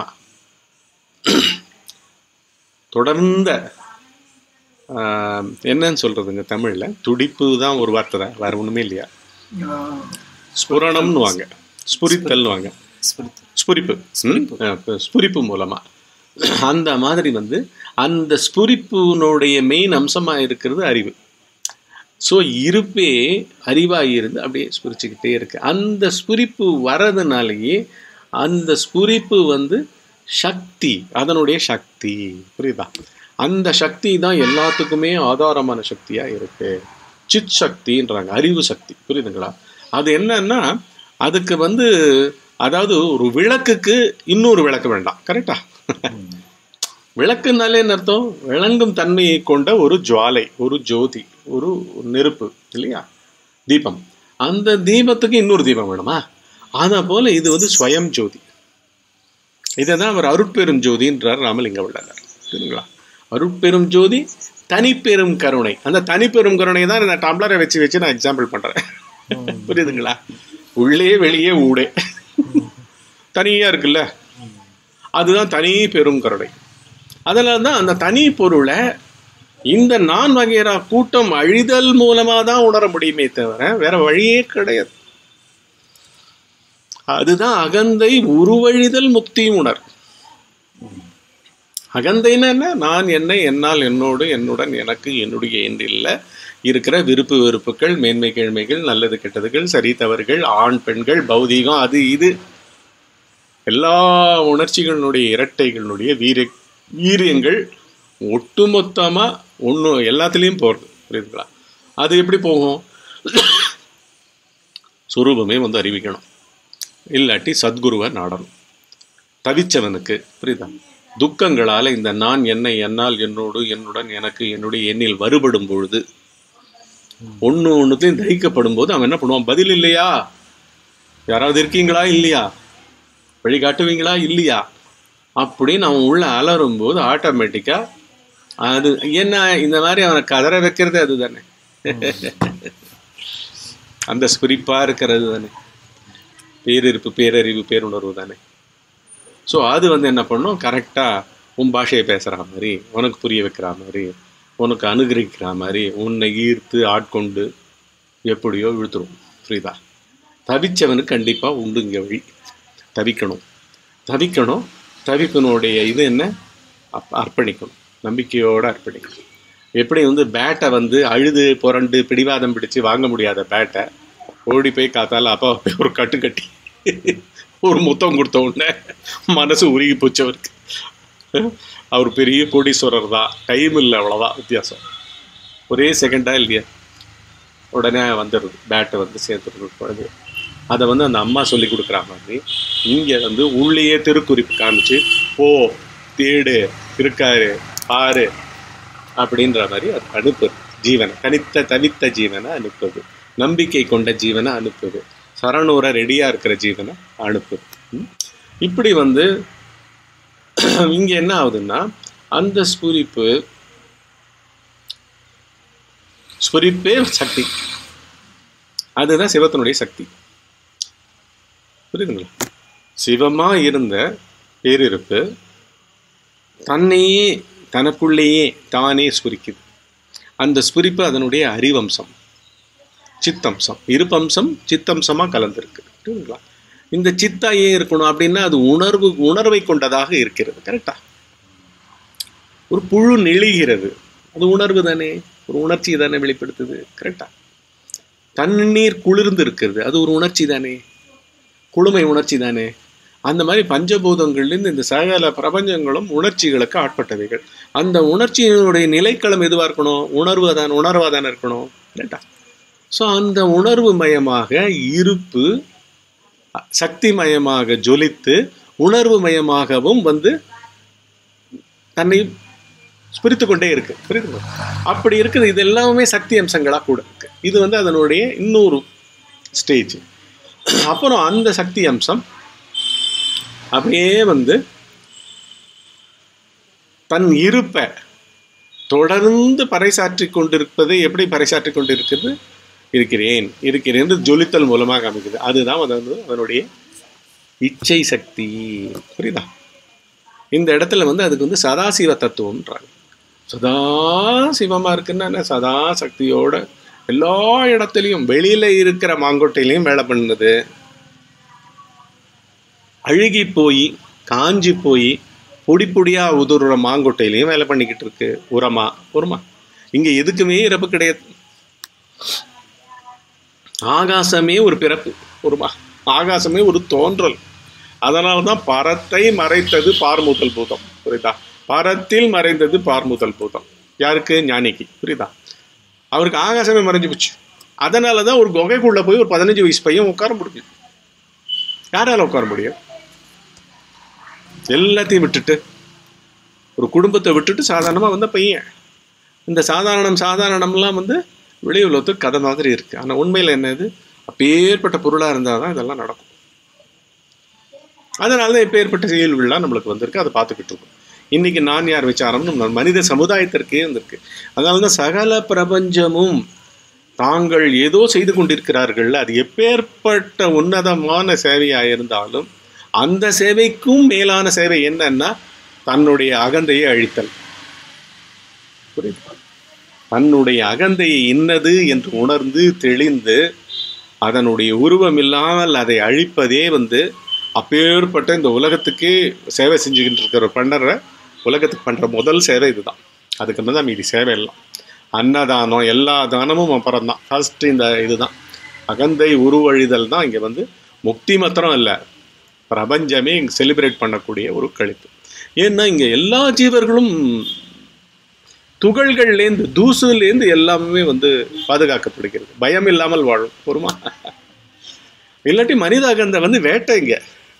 தொடர்ந்த ஆஹ், என்னன்னு சொல்றதுங்க தமிழ்ல துடிப்பு தான் ஒரு வார்த்தை தான் வேற ஒண்ணுமே இல்லையா ஸ்புரணம்னு வாங்க ஸ்புரித்தல்னு வாங்க ஸ்புரிப்பு ம்? அஹ், ஸ்புரிப்பு மூலமா அந்த மாதிரி வந்து அந்த ஸ்புரிப்புனுடைய மெயின் அம்சமா இருக்கிறது அறிவு ஸோ இருப்பே அறிவாக இருந்து அப்படியே ஸ்புரிச்சுக்கிட்டே இருக்கு அந்த ஸ்புரிப்பு வரதுனாலேயே அந்த ஸ்புரிப்பு வந்து சக்தி அதனுடைய சக்தி புரியுதா அந்த சக்தி தான் எல்லாத்துக்குமே ஆதாரமான சக்தியா இருக்கு சித் சக்தின்றாங்க அறிவு சக்தி புரியுதுங்களா அது என்னன்னா அதுக்கு வந்து அதாவது ஒரு விளக்குக்கு இன்னொரு விளக்கு வேண்டாம் கரெக்டா விளக்குனாலே என்ன அர்த்தம் விளங்கும் தன்மையை கொண்ட ஒரு ஜுவாலை ஒரு ஜோதி ஒரு நெருப்பு இல்லையா தீபம் அந்த தீபத்துக்கு இன்னொரு தீபம் வேணுமா அதை போல இது வந்து ஸ்வயம் ஜோதி இதை தான் அவர் அருட்பெரும் ஜோதின்றார் ராமலிங்க வள்ளலார் சரிங்களா அருட்பெரும் ஜோதி தனிப்பெரும் கருணை அந்த தனிப்பெரும் கருணை தான் இந்த டம்ளரை வச்சு வச்சு நான் எக்ஸாம்பிள் பண்றேன் புரியுதுங்களா உள்ளே வெளியே ஊடே தனியா இருக்குல்ல அதுதான் தனி பெரும் கருணை அதனால தான் அந்த தனி பொருளை இந்த நான் வகைரா கூட்டம் அழிதல் மூலமா தான் உணர முடியுமே தவிர வேற வழியே கிடையாது அதுதான் அகந்தை உருவழிதல் முக்தி உணர் அகந்தைன்னா என்ன நான் என்னை என்னால் என்னோடு என்னுடன் எனக்கு என்னுடைய எண்ணில் இருக்கிற விருப்பு வெறுப்புகள் மேன்மை கேழ்மைகள் நல்லது கெட்டதுகள் சரி தவறுகள் ஆண் பெண்கள் பௌதீகம் அது இது எல்லா உணர்ச்சிகளினுடைய இரட்டைகளினுடைய வீர வீரியங்கள் ஒட்டுமொத்தமாக ஒன்று எல்லாத்துலேயும் போகிறது புரியுதுங்களா அது எப்படி போகும் சுரூபமே வந்து அறிவிக்கணும் இல்லாட்டி சத்குருவை நாடணும் தவிச்சவனுக்கு புரியுதா துக்கங்களால் இந்த நான் என்னை என்னால் என்னோடு என்னுடன் எனக்கு என்னுடைய எண்ணில் வருபடும் பொழுது ஒன்று ஒன்றுத்தையும் தகிக்கப்படும் போது அவன் என்ன பண்ணுவான் பதில் இல்லையா யாராவது இருக்கீங்களா இல்லையா வழி காட்டுவீங்களா இல்லையா அப்படின்னு அவன் உள்ள அலறும் போது ஆட்டோமேட்டிக்காக அது என்ன இந்த மாதிரி அவனை கதற வைக்கிறது அதுதானே அந்த ஸ்பிரிப்பாக இருக்கிறது தானே பேரிருப்பு பேரறிவு பேருணர்வு தானே ஸோ அது வந்து என்ன பண்ணும் கரெக்டாக உன் பாஷையை பேசுகிற மாதிரி உனக்கு புரிய வைக்கிற மாதிரி உனக்கு அனுகிரகிக்கிற மாதிரி உன்னை ஈர்த்து ஆட்கொண்டு எப்படியோ இழுத்துரும் புரியுதா தவிச்சவனுக்கு கண்டிப்பாக உண்டு இங்கே வழி தவிக்கணும் தவிக்கணும் தவிப்பினுடைய இது என்ன அப் அர்ப்பணிக்கணும் நம்பிக்கையோடு அர்ப்பணிக்கணும் எப்படி வந்து பேட்டை வந்து அழுது புரண்டு பிடிவாதம் பிடிச்சு வாங்க முடியாத பேட்டை ஓடி போய் காத்தால அப்பா போய் ஒரு கட்டு கட்டி ஒரு முத்தம் கொடுத்த உடனே மனசு உருகி போச்சு அவருக்கு அவர் பெரிய கோடீஸ்வரர் தான் டைம் இல்லை அவ்வளோதான் வித்தியாசம் ஒரே செகண்டா இல்லையா உடனே வந்துடுது பேட்டை வந்து சேர்த்துடுது குழந்தை அதை வந்து அந்த அம்மா சொல்லி கொடுக்குற மாதிரி இங்கே வந்து உள்ளேயே திருக்குறிப்பு காமிச்சு போ தேடு இருக்காரு பாரு அப்படின்ற மாதிரி அது அனுப்புது ஜீவனை தனித்த தவித்த ஜீவனை அனுப்புது நம்பிக்கை கொண்ட ஜீவனை அனுப்புது சரணூர ரெடியாக இருக்கிற ஜீவனை அனுப்புது ம்? இப்படி வந்து இங்கே என்ன ஆகுதுன்னா அந்த ஸ்புரிப்பு ஸ்புரிப்பே சக்தி அதுதான் சிவத்தினுடைய சக்தி புரியுதுங்களா சிவமா இருந்த பேரிருப்பு தன்னையே தனக்குள்ளேயே தானே ஸ்புரிக்குது அந்த ஸ்புரிப்பு அதனுடைய அறிவம்சம் சித்தம்சம் இருப்பம்சம் சித்தம்சமாக கலந்துருக்கு புரியுதுங்களா இந்த சித்தா ஏன் இருக்கணும் அப்படின்னா அது உணர்வு உணர்வை கொண்டதாக இருக்கிறது கரெக்டா ஒரு புழு நெளிகிறது அது உணர்வு தானே ஒரு உணர்ச்சி தானே வெளிப்படுத்துது கரெக்டா தண்ணீர் குளிர்ந்து இருக்கிறது அது ஒரு உணர்ச்சி தானே குளுமை உணர்ச்சி தானே அந்த மாதிரி பஞ்சபூதங்கள்லேருந்து இந்த சகல பிரபஞ்சங்களும் உணர்ச்சிகளுக்கு ஆட்பட்டவைகள் அந்த உணர்ச்சியினுடைய நிலைக்களம் எதுவாக இருக்கணும் உணர்வு தான் உணர்வாக தானே இருக்கணும் கரெக்டா ஸோ அந்த உணர்வு மயமாக இருப்பு சக்தி மயமாக ஜொலித்து உணர்வு மயமாகவும் வந்து தன்னை ஸ்பிரித்து கொண்டே இருக்கு புரியுதுங்களா அப்படி இருக்குது இது எல்லாமே சக்தி அம்சங்களாக கூட இருக்கு இது வந்து அதனுடைய இன்னொரு ஸ்டேஜ் அப்புறம் அந்த சக்தி அம்சம் அப்படியே வந்து தன் இருப்பை தொடர்ந்து பறைசாற்றி கொண்டிருப்பது எப்படி பறைசாற்றி கொண்டிருக்கிறது இருக்கிறேன் இருக்கிறேன் என்று ஜொலித்தல் மூலமாக அமைக்குது அதுதான் அது வந்து அதனுடைய இச்சை சக்தி புரியுதா இந்த இடத்துல வந்து அதுக்கு வந்து சதாசிவ தத்துவம்ன்றாங்க சதா சிவமா இருக்குன்னா என்ன சதா சக்தியோட எல்லா இடத்துலையும் வெளியில இருக்கிற மாங்கொட்டையிலையும் வேலை பண்ணுது அழுகி போய் காஞ்சி போய் பொடி பொடியா உதுற மாங்கொட்டையிலையும் வேலை பண்ணிக்கிட்டு இருக்கு உரமா உரமா இங்க எதுக்குமே இறப்பு கிடையாது ஆகாசமே ஒரு பிறப்பு ஒருமா ஆகாசமே ஒரு தோன்றல் அதனால தான் பரத்தை மறைத்தது பார்முதல் பூதம் புரியுதா பரத்தில் மறைந்தது பார்முதல் பூதம் யாருக்கு ஞானிக்கு புரியுதா அவருக்கு ஆகாசமே மறைஞ்சு போச்சு அதனால தான் ஒரு குகைக்குள்ள போய் ஒரு பதினஞ்சு வயசு பையன் உட்கார முடியும் யாரால உட்கார முடியும் எல்லாத்தையும் விட்டுட்டு ஒரு குடும்பத்தை விட்டுட்டு சாதாரணமாக வந்த பையன் இந்த சாதாரணம் சாதாரணம்லாம் வந்து வெளி உலகத்துக்கு கதை மாதிரி இருக்கு ஆனால் உண்மையில் என்னது அப்பேற்பட்ட பொருளாக இருந்தால் தான் இதெல்லாம் நடக்கும் அதனால தான் இப்பேற்பட்ட செயல்கள்லாம் நம்மளுக்கு வந்திருக்கு அதை பார்த்துக்கிட்டு இருக்கோம் இன்னைக்கு நான் யார் விசாரம் நம்ம மனித சமுதாயத்திற்கே வந்திருக்கு அதனால தான் சகல பிரபஞ்சமும் தாங்கள் ஏதோ செய்து கொண்டிருக்கிறார்கள் அது எப்பேற்பட்ட உன்னதமான சேவையாக இருந்தாலும் அந்த சேவைக்கும் மேலான சேவை என்னன்னா தன்னுடைய அகந்தையை அழித்தல் புரியுது தன்னுடைய அகந்தையை இன்னது என்று உணர்ந்து தெளிந்து அதனுடைய உருவம் இல்லாமல் அதை அழிப்பதே வந்து அப்பேற்பட்ட இந்த உலகத்துக்கே சேவை செஞ்சுக்கிட்டு இருக்கிற பண்ணுற உலகத்துக்கு பண்ணுற முதல் சேவை இதுதான் அதுக்கு தான் மீதி சேவை எல்லாம் அன்னதானம் எல்லா தானமும் அப்புறம் தான் ஃபர்ஸ்ட் இந்த இதுதான் அகந்தை உருவழிதல் தான் இங்கே வந்து முக்தி மாத்திரம் இல்லை பிரபஞ்சமே இங்கே செலிப்ரேட் பண்ணக்கூடிய ஒரு கழிப்பு ஏன்னா இங்கே எல்லா ஜீவர்களும் துகள்கள்லேருந்து தூசுலேருந்து எல்லாமே வந்து பாதுகாக்கப்படுகிறது பயம் இல்லாமல் வாழும் பொறுமா இல்லாட்டி மனித அகந்தை வந்து வேட்டைங்க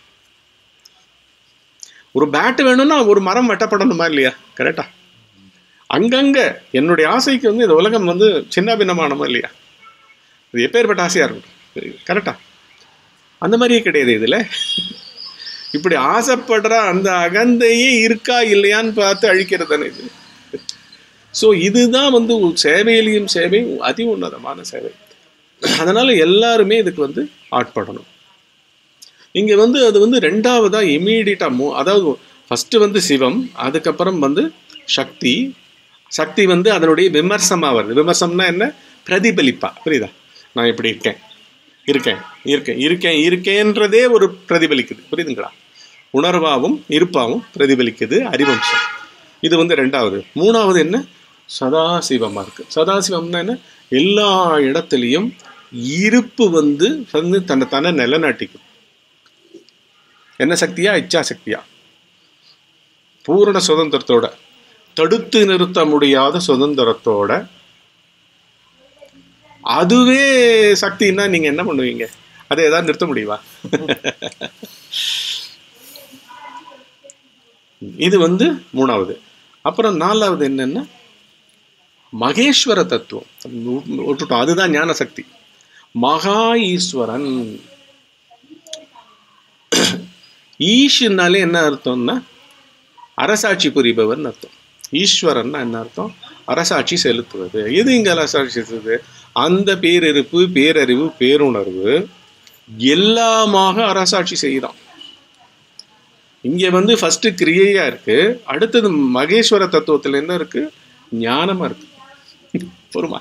ஒரு பேட் வேணும்னா ஒரு மரம் வெட்டப்படணுமா இல்லையா கரெக்டா அங்கங்க என்னுடைய ஆசைக்கு வந்து இந்த உலகம் வந்து சின்ன பின்னமானமா இல்லையா இது எப்பேற்பட்ட ஆசையா இருக்கும் கரெக்டா அந்த மாதிரியே கிடையாது இதுல இப்படி ஆசைப்படுற அந்த அகந்தையே இருக்கா இல்லையான்னு பார்த்து அழிக்கிறது தானே இது ஸோ இதுதான் வந்து ஒரு சேவையிலையும் சேவை அதி உன்னதமான சேவை அதனால எல்லாருமே இதுக்கு வந்து ஆட்படணும் இங்க வந்து அது வந்து ரெண்டாவதா இமீடியட்டா மூ அதாவது ஃபர்ஸ்ட் வந்து சிவம் அதுக்கப்புறம் வந்து சக்தி சக்தி வந்து அதனுடைய விமர்சமா வருது விமர்சம்னா என்ன பிரதிபலிப்பா புரியுதா நான் இப்படி இருக்கேன் இருக்கேன் இருக்கேன் இருக்கேன் இருக்கேன்றதே ஒரு பிரதிபலிக்குது புரியுதுங்களா உணர்வாகவும் இருப்பாகவும் பிரதிபலிக்குது அறிவம்சம் இது வந்து ரெண்டாவது மூணாவது என்ன சதாசிவமா இருக்கு சதாசிவம்னா என்ன எல்லா இடத்துலையும் இருப்பு வந்து வந்து தன்னை தானே நிலநாட்டிக்கும் என்ன சக்தியா இச்சா சக்தியா பூரண சுதந்திரத்தோட தடுத்து நிறுத்த முடியாத சுதந்திரத்தோட அதுவே சக்தின்னா நீங்க என்ன பண்ணுவீங்க அதை ஏதாவது நிறுத்த முடியுமா இது வந்து மூணாவது அப்புறம் நாலாவது என்னன்னா மகேஸ்வர தத்துவம் விட்டுட்டோம் அதுதான் ஞான சக்தி மகா ஈஸ்வரன் ஈஷுனாலே என்ன அர்த்தம்னா அரசாட்சி புரிபவர்னு அர்த்தம் ஈஸ்வரன்னா என்ன அர்த்தம் அரசாட்சி செலுத்துவது எது இங்க அரசாட்சி செலுத்துவது அந்த பேரிருப்பு பேரறிவு பேருணர்வு எல்லாமாக அரசாட்சி செய்கிறான் இங்க வந்து ஃபர்ஸ்ட் கிரியையா இருக்கு அடுத்தது மகேஸ்வர தத்துவத்துல என்ன இருக்கு ஞானமா இருக்கு பொறுமா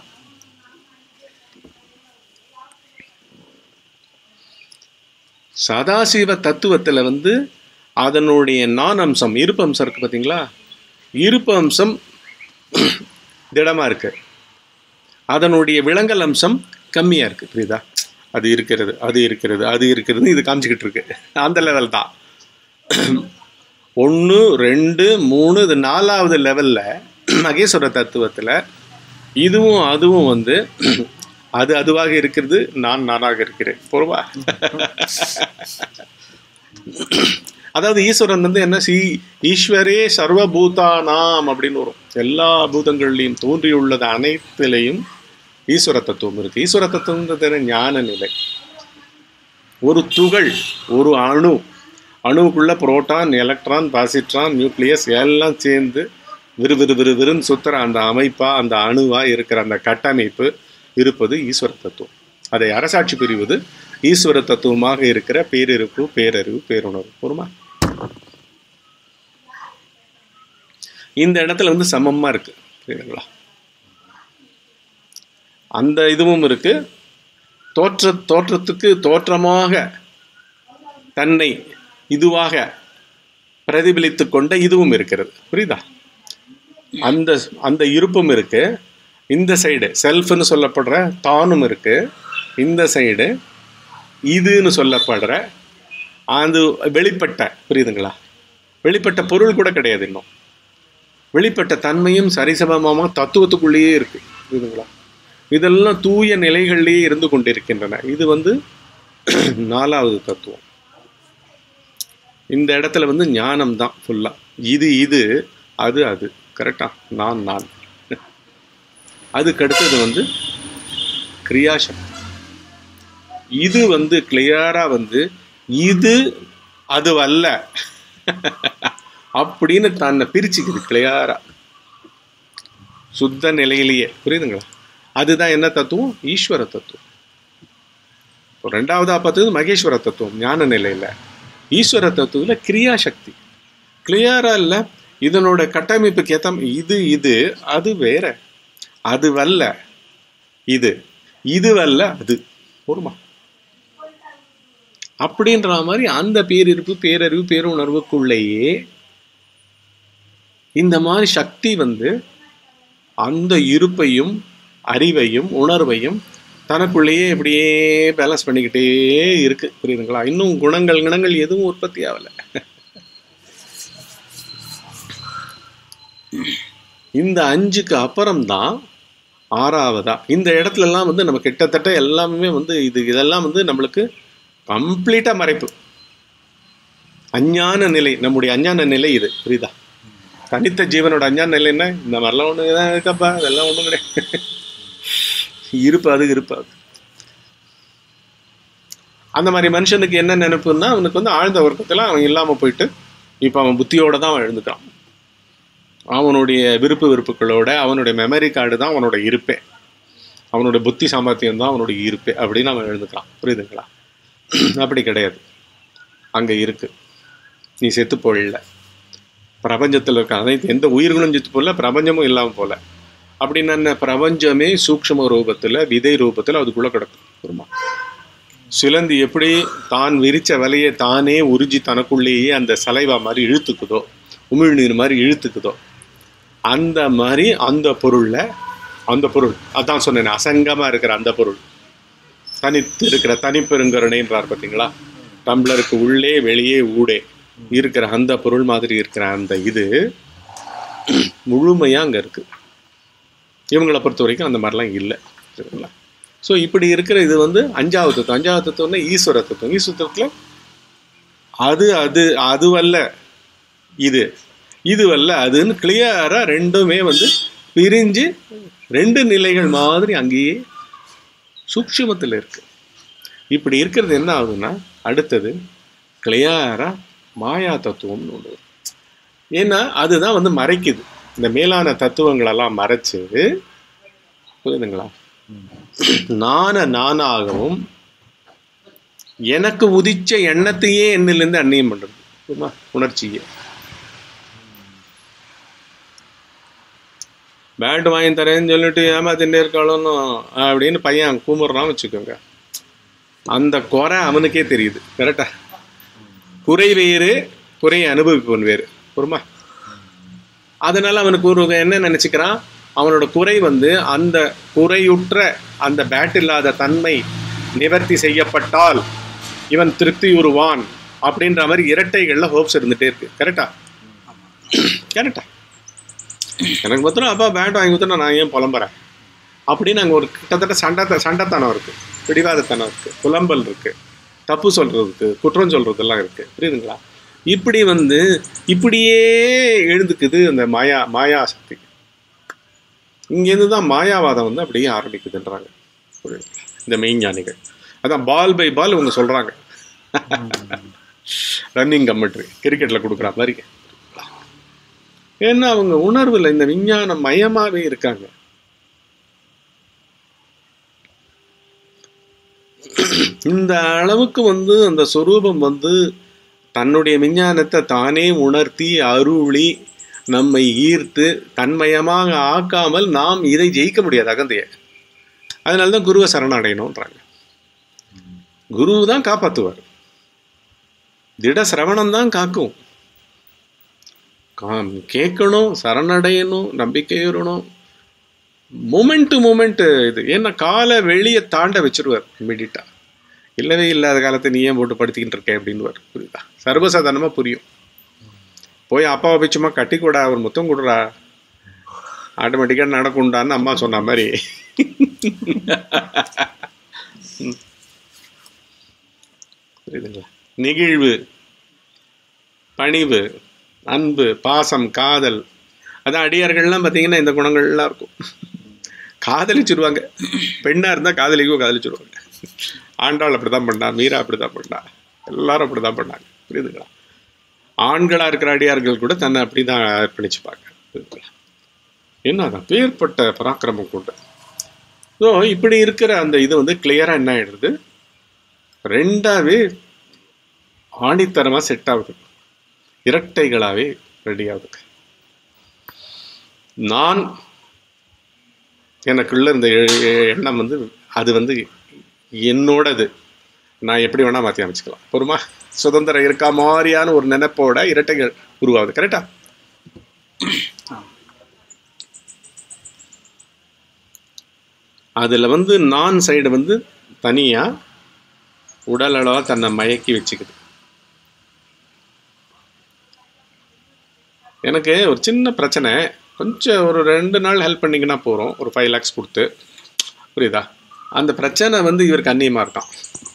சதாசிவ தத்துவத்துல வந்து அதனுடைய நான் அம்சம் இருப்பு அம்சம் இருக்கு பாத்தீங்களா இருப்பு அம்சம் திடமா இருக்கு அதனுடைய விலங்கல் அம்சம் கம்மியா இருக்கு புரியுதா அது இருக்கிறது அது இருக்கிறது அது இருக்கிறது இது காமிச்சுக்கிட்டு இருக்கு அந்த லெவல் தான் ஒன்று ரெண்டு மூணு இது நாலாவது லெவலில் மகேஸ்வர தத்துவத்தில் இதுவும் அதுவும் வந்து அது அதுவாக இருக்கிறது நான் நானாக இருக்கிறேன் பொறுவா அதாவது ஈஸ்வரன் வந்து என்ன சி ஈஸ்வரே சர்வபூதானாம் அப்படின்னு வரும் எல்லா பூதங்கள்லையும் தோன்றியுள்ளது அனைத்திலையும் ஈஸ்வர தத்துவம் இருக்கு ஈஸ்வர தத்துவம்ன்றது ஞான நிலை ஒரு துகள் ஒரு அணு அணுவுக்குள்ள புரோட்டான் எலக்ட்ரான் பாசிட்ரான் நியூக்ளியஸ் எல்லாம் சேர்ந்து விறு விறு விறு விறுன்னு சுத்துற அந்த அமைப்பா அந்த அணுவா இருக்கிற அந்த கட்டமைப்பு இருப்பது ஈஸ்வர தத்துவம் அதை அரசாட்சி பிரிவது ஈஸ்வர தத்துவமாக இருக்கிற பேரிருப்பு பேரறிவு பேருணர்வு பொறுமா இந்த இடத்துல வந்து சமமா இருக்கு புரியுதுங்களா அந்த இதுவும் இருக்கு தோற்ற தோற்றத்துக்கு தோற்றமாக தன்னை இதுவாக பிரதிபலித்து கொண்ட இதுவும் இருக்கிறது புரியுதா அந்த அந்த இருப்பும் இருக்கு இந்த சைடு செல்ஃப்னு சொல்லப்படுற தானும் இருக்கு இந்த சைடு இதுன்னு சொல்லப்படுற அது வெளிப்பட்ட புரியுதுங்களா வெளிப்பட்ட பொருள் கூட கிடையாது இன்னும் வெளிப்பட்ட தன்மையும் சரிசமமாக தத்துவத்துக்குள்ளேயே இருக்கு புரியுதுங்களா இதெல்லாம் தூய நிலைகள்லேயே இருந்து கொண்டிருக்கின்றன இது வந்து நாலாவது தத்துவம் இந்த இடத்துல வந்து ஞானம் தான் ஃபுல்லாக இது இது அது அது கரெக்டா நான் நான் அதுக்கு அடுத்தது வந்து கிரியாசக்தி இது வந்து கிளியரா வந்து இது அது அல்ல அப்படின்னு தன்னை பிரிச்சுக்குது கிளியாரா சுத்த நிலையிலேயே புரியுதுங்களா அதுதான் என்ன தத்துவம் ஈஸ்வர தத்துவம் இப்போ ரெண்டாவதா பார்த்தது மகேஸ்வர தத்துவம் ஞான நிலையில ஈஸ்வர தத்துவத்தில் கிரியாசக்தி கிளியரா இல்லை இதனோட கட்டமைப்புக்கு ஏத்த இது இது அது வேற அது வல்ல இது இது வல்ல அது போருமா அப்படின்ற மாதிரி அந்த பேரிருப்பு பேரறிவு பேருணர்வுக்குள்ளேயே இந்த மாதிரி சக்தி வந்து அந்த இருப்பையும் அறிவையும் உணர்வையும் தனக்குள்ளேயே இப்படியே பேலன்ஸ் பண்ணிக்கிட்டே இருக்கு புரியுதுங்களா இன்னும் குணங்கள் குணங்கள் எதுவும் உற்பத்தி ஆகல இந்த அஞ்சுக்கு அப்புறம்தான் ஆறாவதா இந்த இடத்துல எல்லாம் வந்து நம்ம கிட்டத்தட்ட எல்லாமே வந்து இது இதெல்லாம் வந்து நம்மளுக்கு கம்ப்ளீட்டா மறைப்பு அஞ்ஞான நிலை நம்முடைய அஞ்ஞான நிலை இது புரியுதா தனித்த ஜீவனோட அஞ்ஞான நிலை என்ன இந்த மாதிரிலாம் ஒண்ணு தான் இருக்கப்பா இதெல்லாம் ஒண்ணும் கிடையாது இருப்பாது இருப்பாது அந்த மாதிரி மனுஷனுக்கு என்ன நினைப்புன்னா அவனுக்கு வந்து ஆழ்ந்த வர்க்கத்துல அவன் இல்லாம போயிட்டு இப்ப அவன் புத்தியோட தான் அவன் எழுந்துக்கிறான் அவனுடைய விருப்பு வெறுப்புகளோட அவனுடைய மெமரி கார்டு தான் அவனோட இருப்பே அவனுடைய புத்தி சாமர்த்தியம் தான் அவனுடைய இருப்பே அப்படின்னு அவன் எழுந்துக்கிறான் புரியுதுங்களா அப்படி கிடையாது அங்க இருக்கு நீ செத்து போயிடல பிரபஞ்சத்தில் இருக்க அனைத்து எந்த உயிர்களும் செத்து போல பிரபஞ்சமும் இல்லாமல் போல அப்படின்னு என்ன பிரபஞ்சமே சூக்ஷ்ம ரூபத்துல விதை ரூபத்துல அதுக்குள்ள கிடக்கும் குருமா சிலந்தி எப்படி தான் விரிச்ச வலையை தானே உறிஞ்சி தனக்குள்ளேயே அந்த சலைவா மாதிரி இழுத்துக்குதோ உமிழ்நீர் மாதிரி இழுத்துக்குதோ அந்த மாதிரி அந்த பொருள்ல அந்த பொருள் அதான் சொன்னேன் அசங்கமா இருக்கிற அந்த பொருள் தனித்து இருக்கிற தனிப்பெருங்கருணைன்றார் பார்த்தீங்களா டம்ளருக்கு உள்ளே வெளியே ஊடே இருக்கிற அந்த பொருள் மாதிரி இருக்கிற அந்த இது முழுமையா அங்க இருக்கு இவங்களை பொறுத்த வரைக்கும் அந்த மாதிரிலாம் இல்லை சரிங்களா ஸோ இப்படி இருக்கிற இது வந்து அஞ்சாவது தத்துவம் அஞ்சாவது தத்துவம்னா ஈஸ்வர தத்துவம் ஈஸ்வரத்துல அது அது அதுவல்ல இது இதுவல்ல அதுன்னு கிளியரா ரெண்டுமே வந்து பிரிஞ்சு ரெண்டு நிலைகள் மாதிரி அங்கேயே சூக்ஷ்மத்தில் இருக்கு இப்படி இருக்கிறது என்ன ஆகுதுன்னா அடுத்தது கிளியரா மாயா தத்துவம்னு ஒன்று வரும். ஏன்னா அதுதான் வந்து மறைக்குது இந்த மேலான தத்துவங்களெல்லாம் மறைச்சு புரியுதுங்களா நான நானாகவும் எனக்கு உதிச்ச எண்ணத்தையே என்னிலிருந்து அந்நியம் பண்றது புரியுமா? உணர்ச்சியை பேட் வாங்கி தரேன்னு சொல்லிட்டு ஏமாத்திட்டே இருக்காளோன்னு அப்படின்னு பையன் கூமுறான்னு வச்சுக்கோங்க அந்த குறை அவனுக்கே தெரியுது கரெக்டா குறை வேறு குறையை அனுபவிப்பவன் வேறு பொறுமா அதனால அவனுக்கு ஒரு என்ன நினைச்சுக்கிறான் அவனோட குறை வந்து அந்த குறையுற்ற அந்த பேட் இல்லாத தன்மை நிவர்த்தி செய்யப்பட்டால் இவன் திருப்தியுறுவான் அப்படின்ற மாதிரி இரட்டைகள்ல ஹோப்ஸ் இருந்துட்டே இருக்கு கரெக்டா கரெக்டா எனக்கு மாத்திரம் அப்பா பேட் வாங்கி கொடுத்தா நான் ஏன் புலம்புறேன் அப்படின்னு அங்கே ஒரு கிட்டத்தட்ட சண்டை சண்டைத்தனம் இருக்கு பிடிவாதத்தனம் இருக்கு புலம்பல் இருக்கு தப்பு சொல்றதுக்கு குற்றம் சொல்றதெல்லாம் இருக்கு புரியுதுங்களா இப்படி வந்து இப்படியே எழுந்துக்குது அந்த மாயா மாயா சக்தி இங்கேருந்து தான் மாயாவாதம் வந்து அப்படியே ஆரம்பிக்குதுன்றாங்க புரியுதுங்களா இந்த மெய்ஞானிகள் அதான் பால் பை பால் இவங்க சொல்றாங்க ரன்னிங் கமெண்ட்ரி கிரிக்கெட்ல கொடுக்குற மாதிரி ஏன்னா அவங்க உணர்வுல இந்த விஞ்ஞானம் மயமாவே இருக்காங்க இந்த அளவுக்கு வந்து அந்த சொரூபம் வந்து தன்னுடைய விஞ்ஞானத்தை தானே உணர்த்தி அருளி நம்மை ஈர்த்து தன்மயமாக ஆக்காமல் நாம் இதை ஜெயிக்க முடியாது அகந்தைய அதனால தான் குருவை சரணடையணுன்றாங்க குரு தான் காப்பாற்றுவார் திட சிரவணம் தான் காக்கும் கா- கேட்கணும் சரணடையணும் நம்பிக்கை வரணும் மூமெண்ட் டு மூமெண்ட் இது ஏன்னா காலை வெளியே தாண்ட வச்சிருவார் இம்மிடியட்டா இல்லவே இல்லாத காலத்தை நீ ஏன் போட்டு படுத்திக்கிட்டு இருக்க அப்படின்னு புரியுதா சர்வசாதாரணமா புரியும் போய் அப்பாவை போய் சும்மா கட்டி கூட அவர் முத்தம் கொடுறா ஆட்டோமேட்டிக்காக நடக்கும்டான்னு அம்மா சொன்ன மாதிரி ம். புரியுதுங்களா நெகிழ்வு பணிவு அன்பு பாசம் காதல் அதான் அடியார்கள்லாம் பார்த்தீங்கன்னா இந்த குணங்கள்லாம் இருக்கும் காதலிச்சிருவாங்க பெண்ணா இருந்தா காதலிக்கும் காதலிச்சிருவாங்க ஆண்டாள் அப்படிதான் பண்ணா மீரா அப்படிதான் பண்ணா எல்லாரும் அப்படிதான் பண்ணாங்க புரியுதுங்களா ஆண்களா இருக்கிற அடியார்கள் கூட தன்னை அப்படிதான் அர்ப்பணிச்சுப்பாங்க என்னதான் பேர்பட்ட பராக்கிரமம் கொண்டு ஸோ இப்படி இருக்கிற அந்த இது வந்து கிளியரா என்ன ஆயிடுது ரெண்டாவே ஆணித்தரமா செட் ஆகுது இரட்டைகளாவே ரெடி ஆகுது நான் எனக்குள்ள இந்த எ- எ- எண்ணம் வந்து அது வந்து என்னோடது நான் எப்படி வேணா மாற்றி அமைச்சுக்கலாம் பொறுமா சுதந்திரம் இருக்கா மாதிரியான ஒரு நினைப்போட இரட்டைகள் உருவாகுது கரெக்டா அதில் வந்து நான் சைடு வந்து தனியாக உடல் அளவா தன்னை மயக்கி வச்சுக்குது எனக்கு ஒரு சின்ன பிரச்சனை கொஞ்சம் ஒரு ரெண்டு நாள் ஹெல்ப் பண்ணீங்கன்னா போகிறோம் ஒரு ஃபைவ் லேக்ஸ் கொடுத்து புரியுதா அந்த பிரச்சனை வந்து இவருக்கு அந்நியமாக இருக்கான்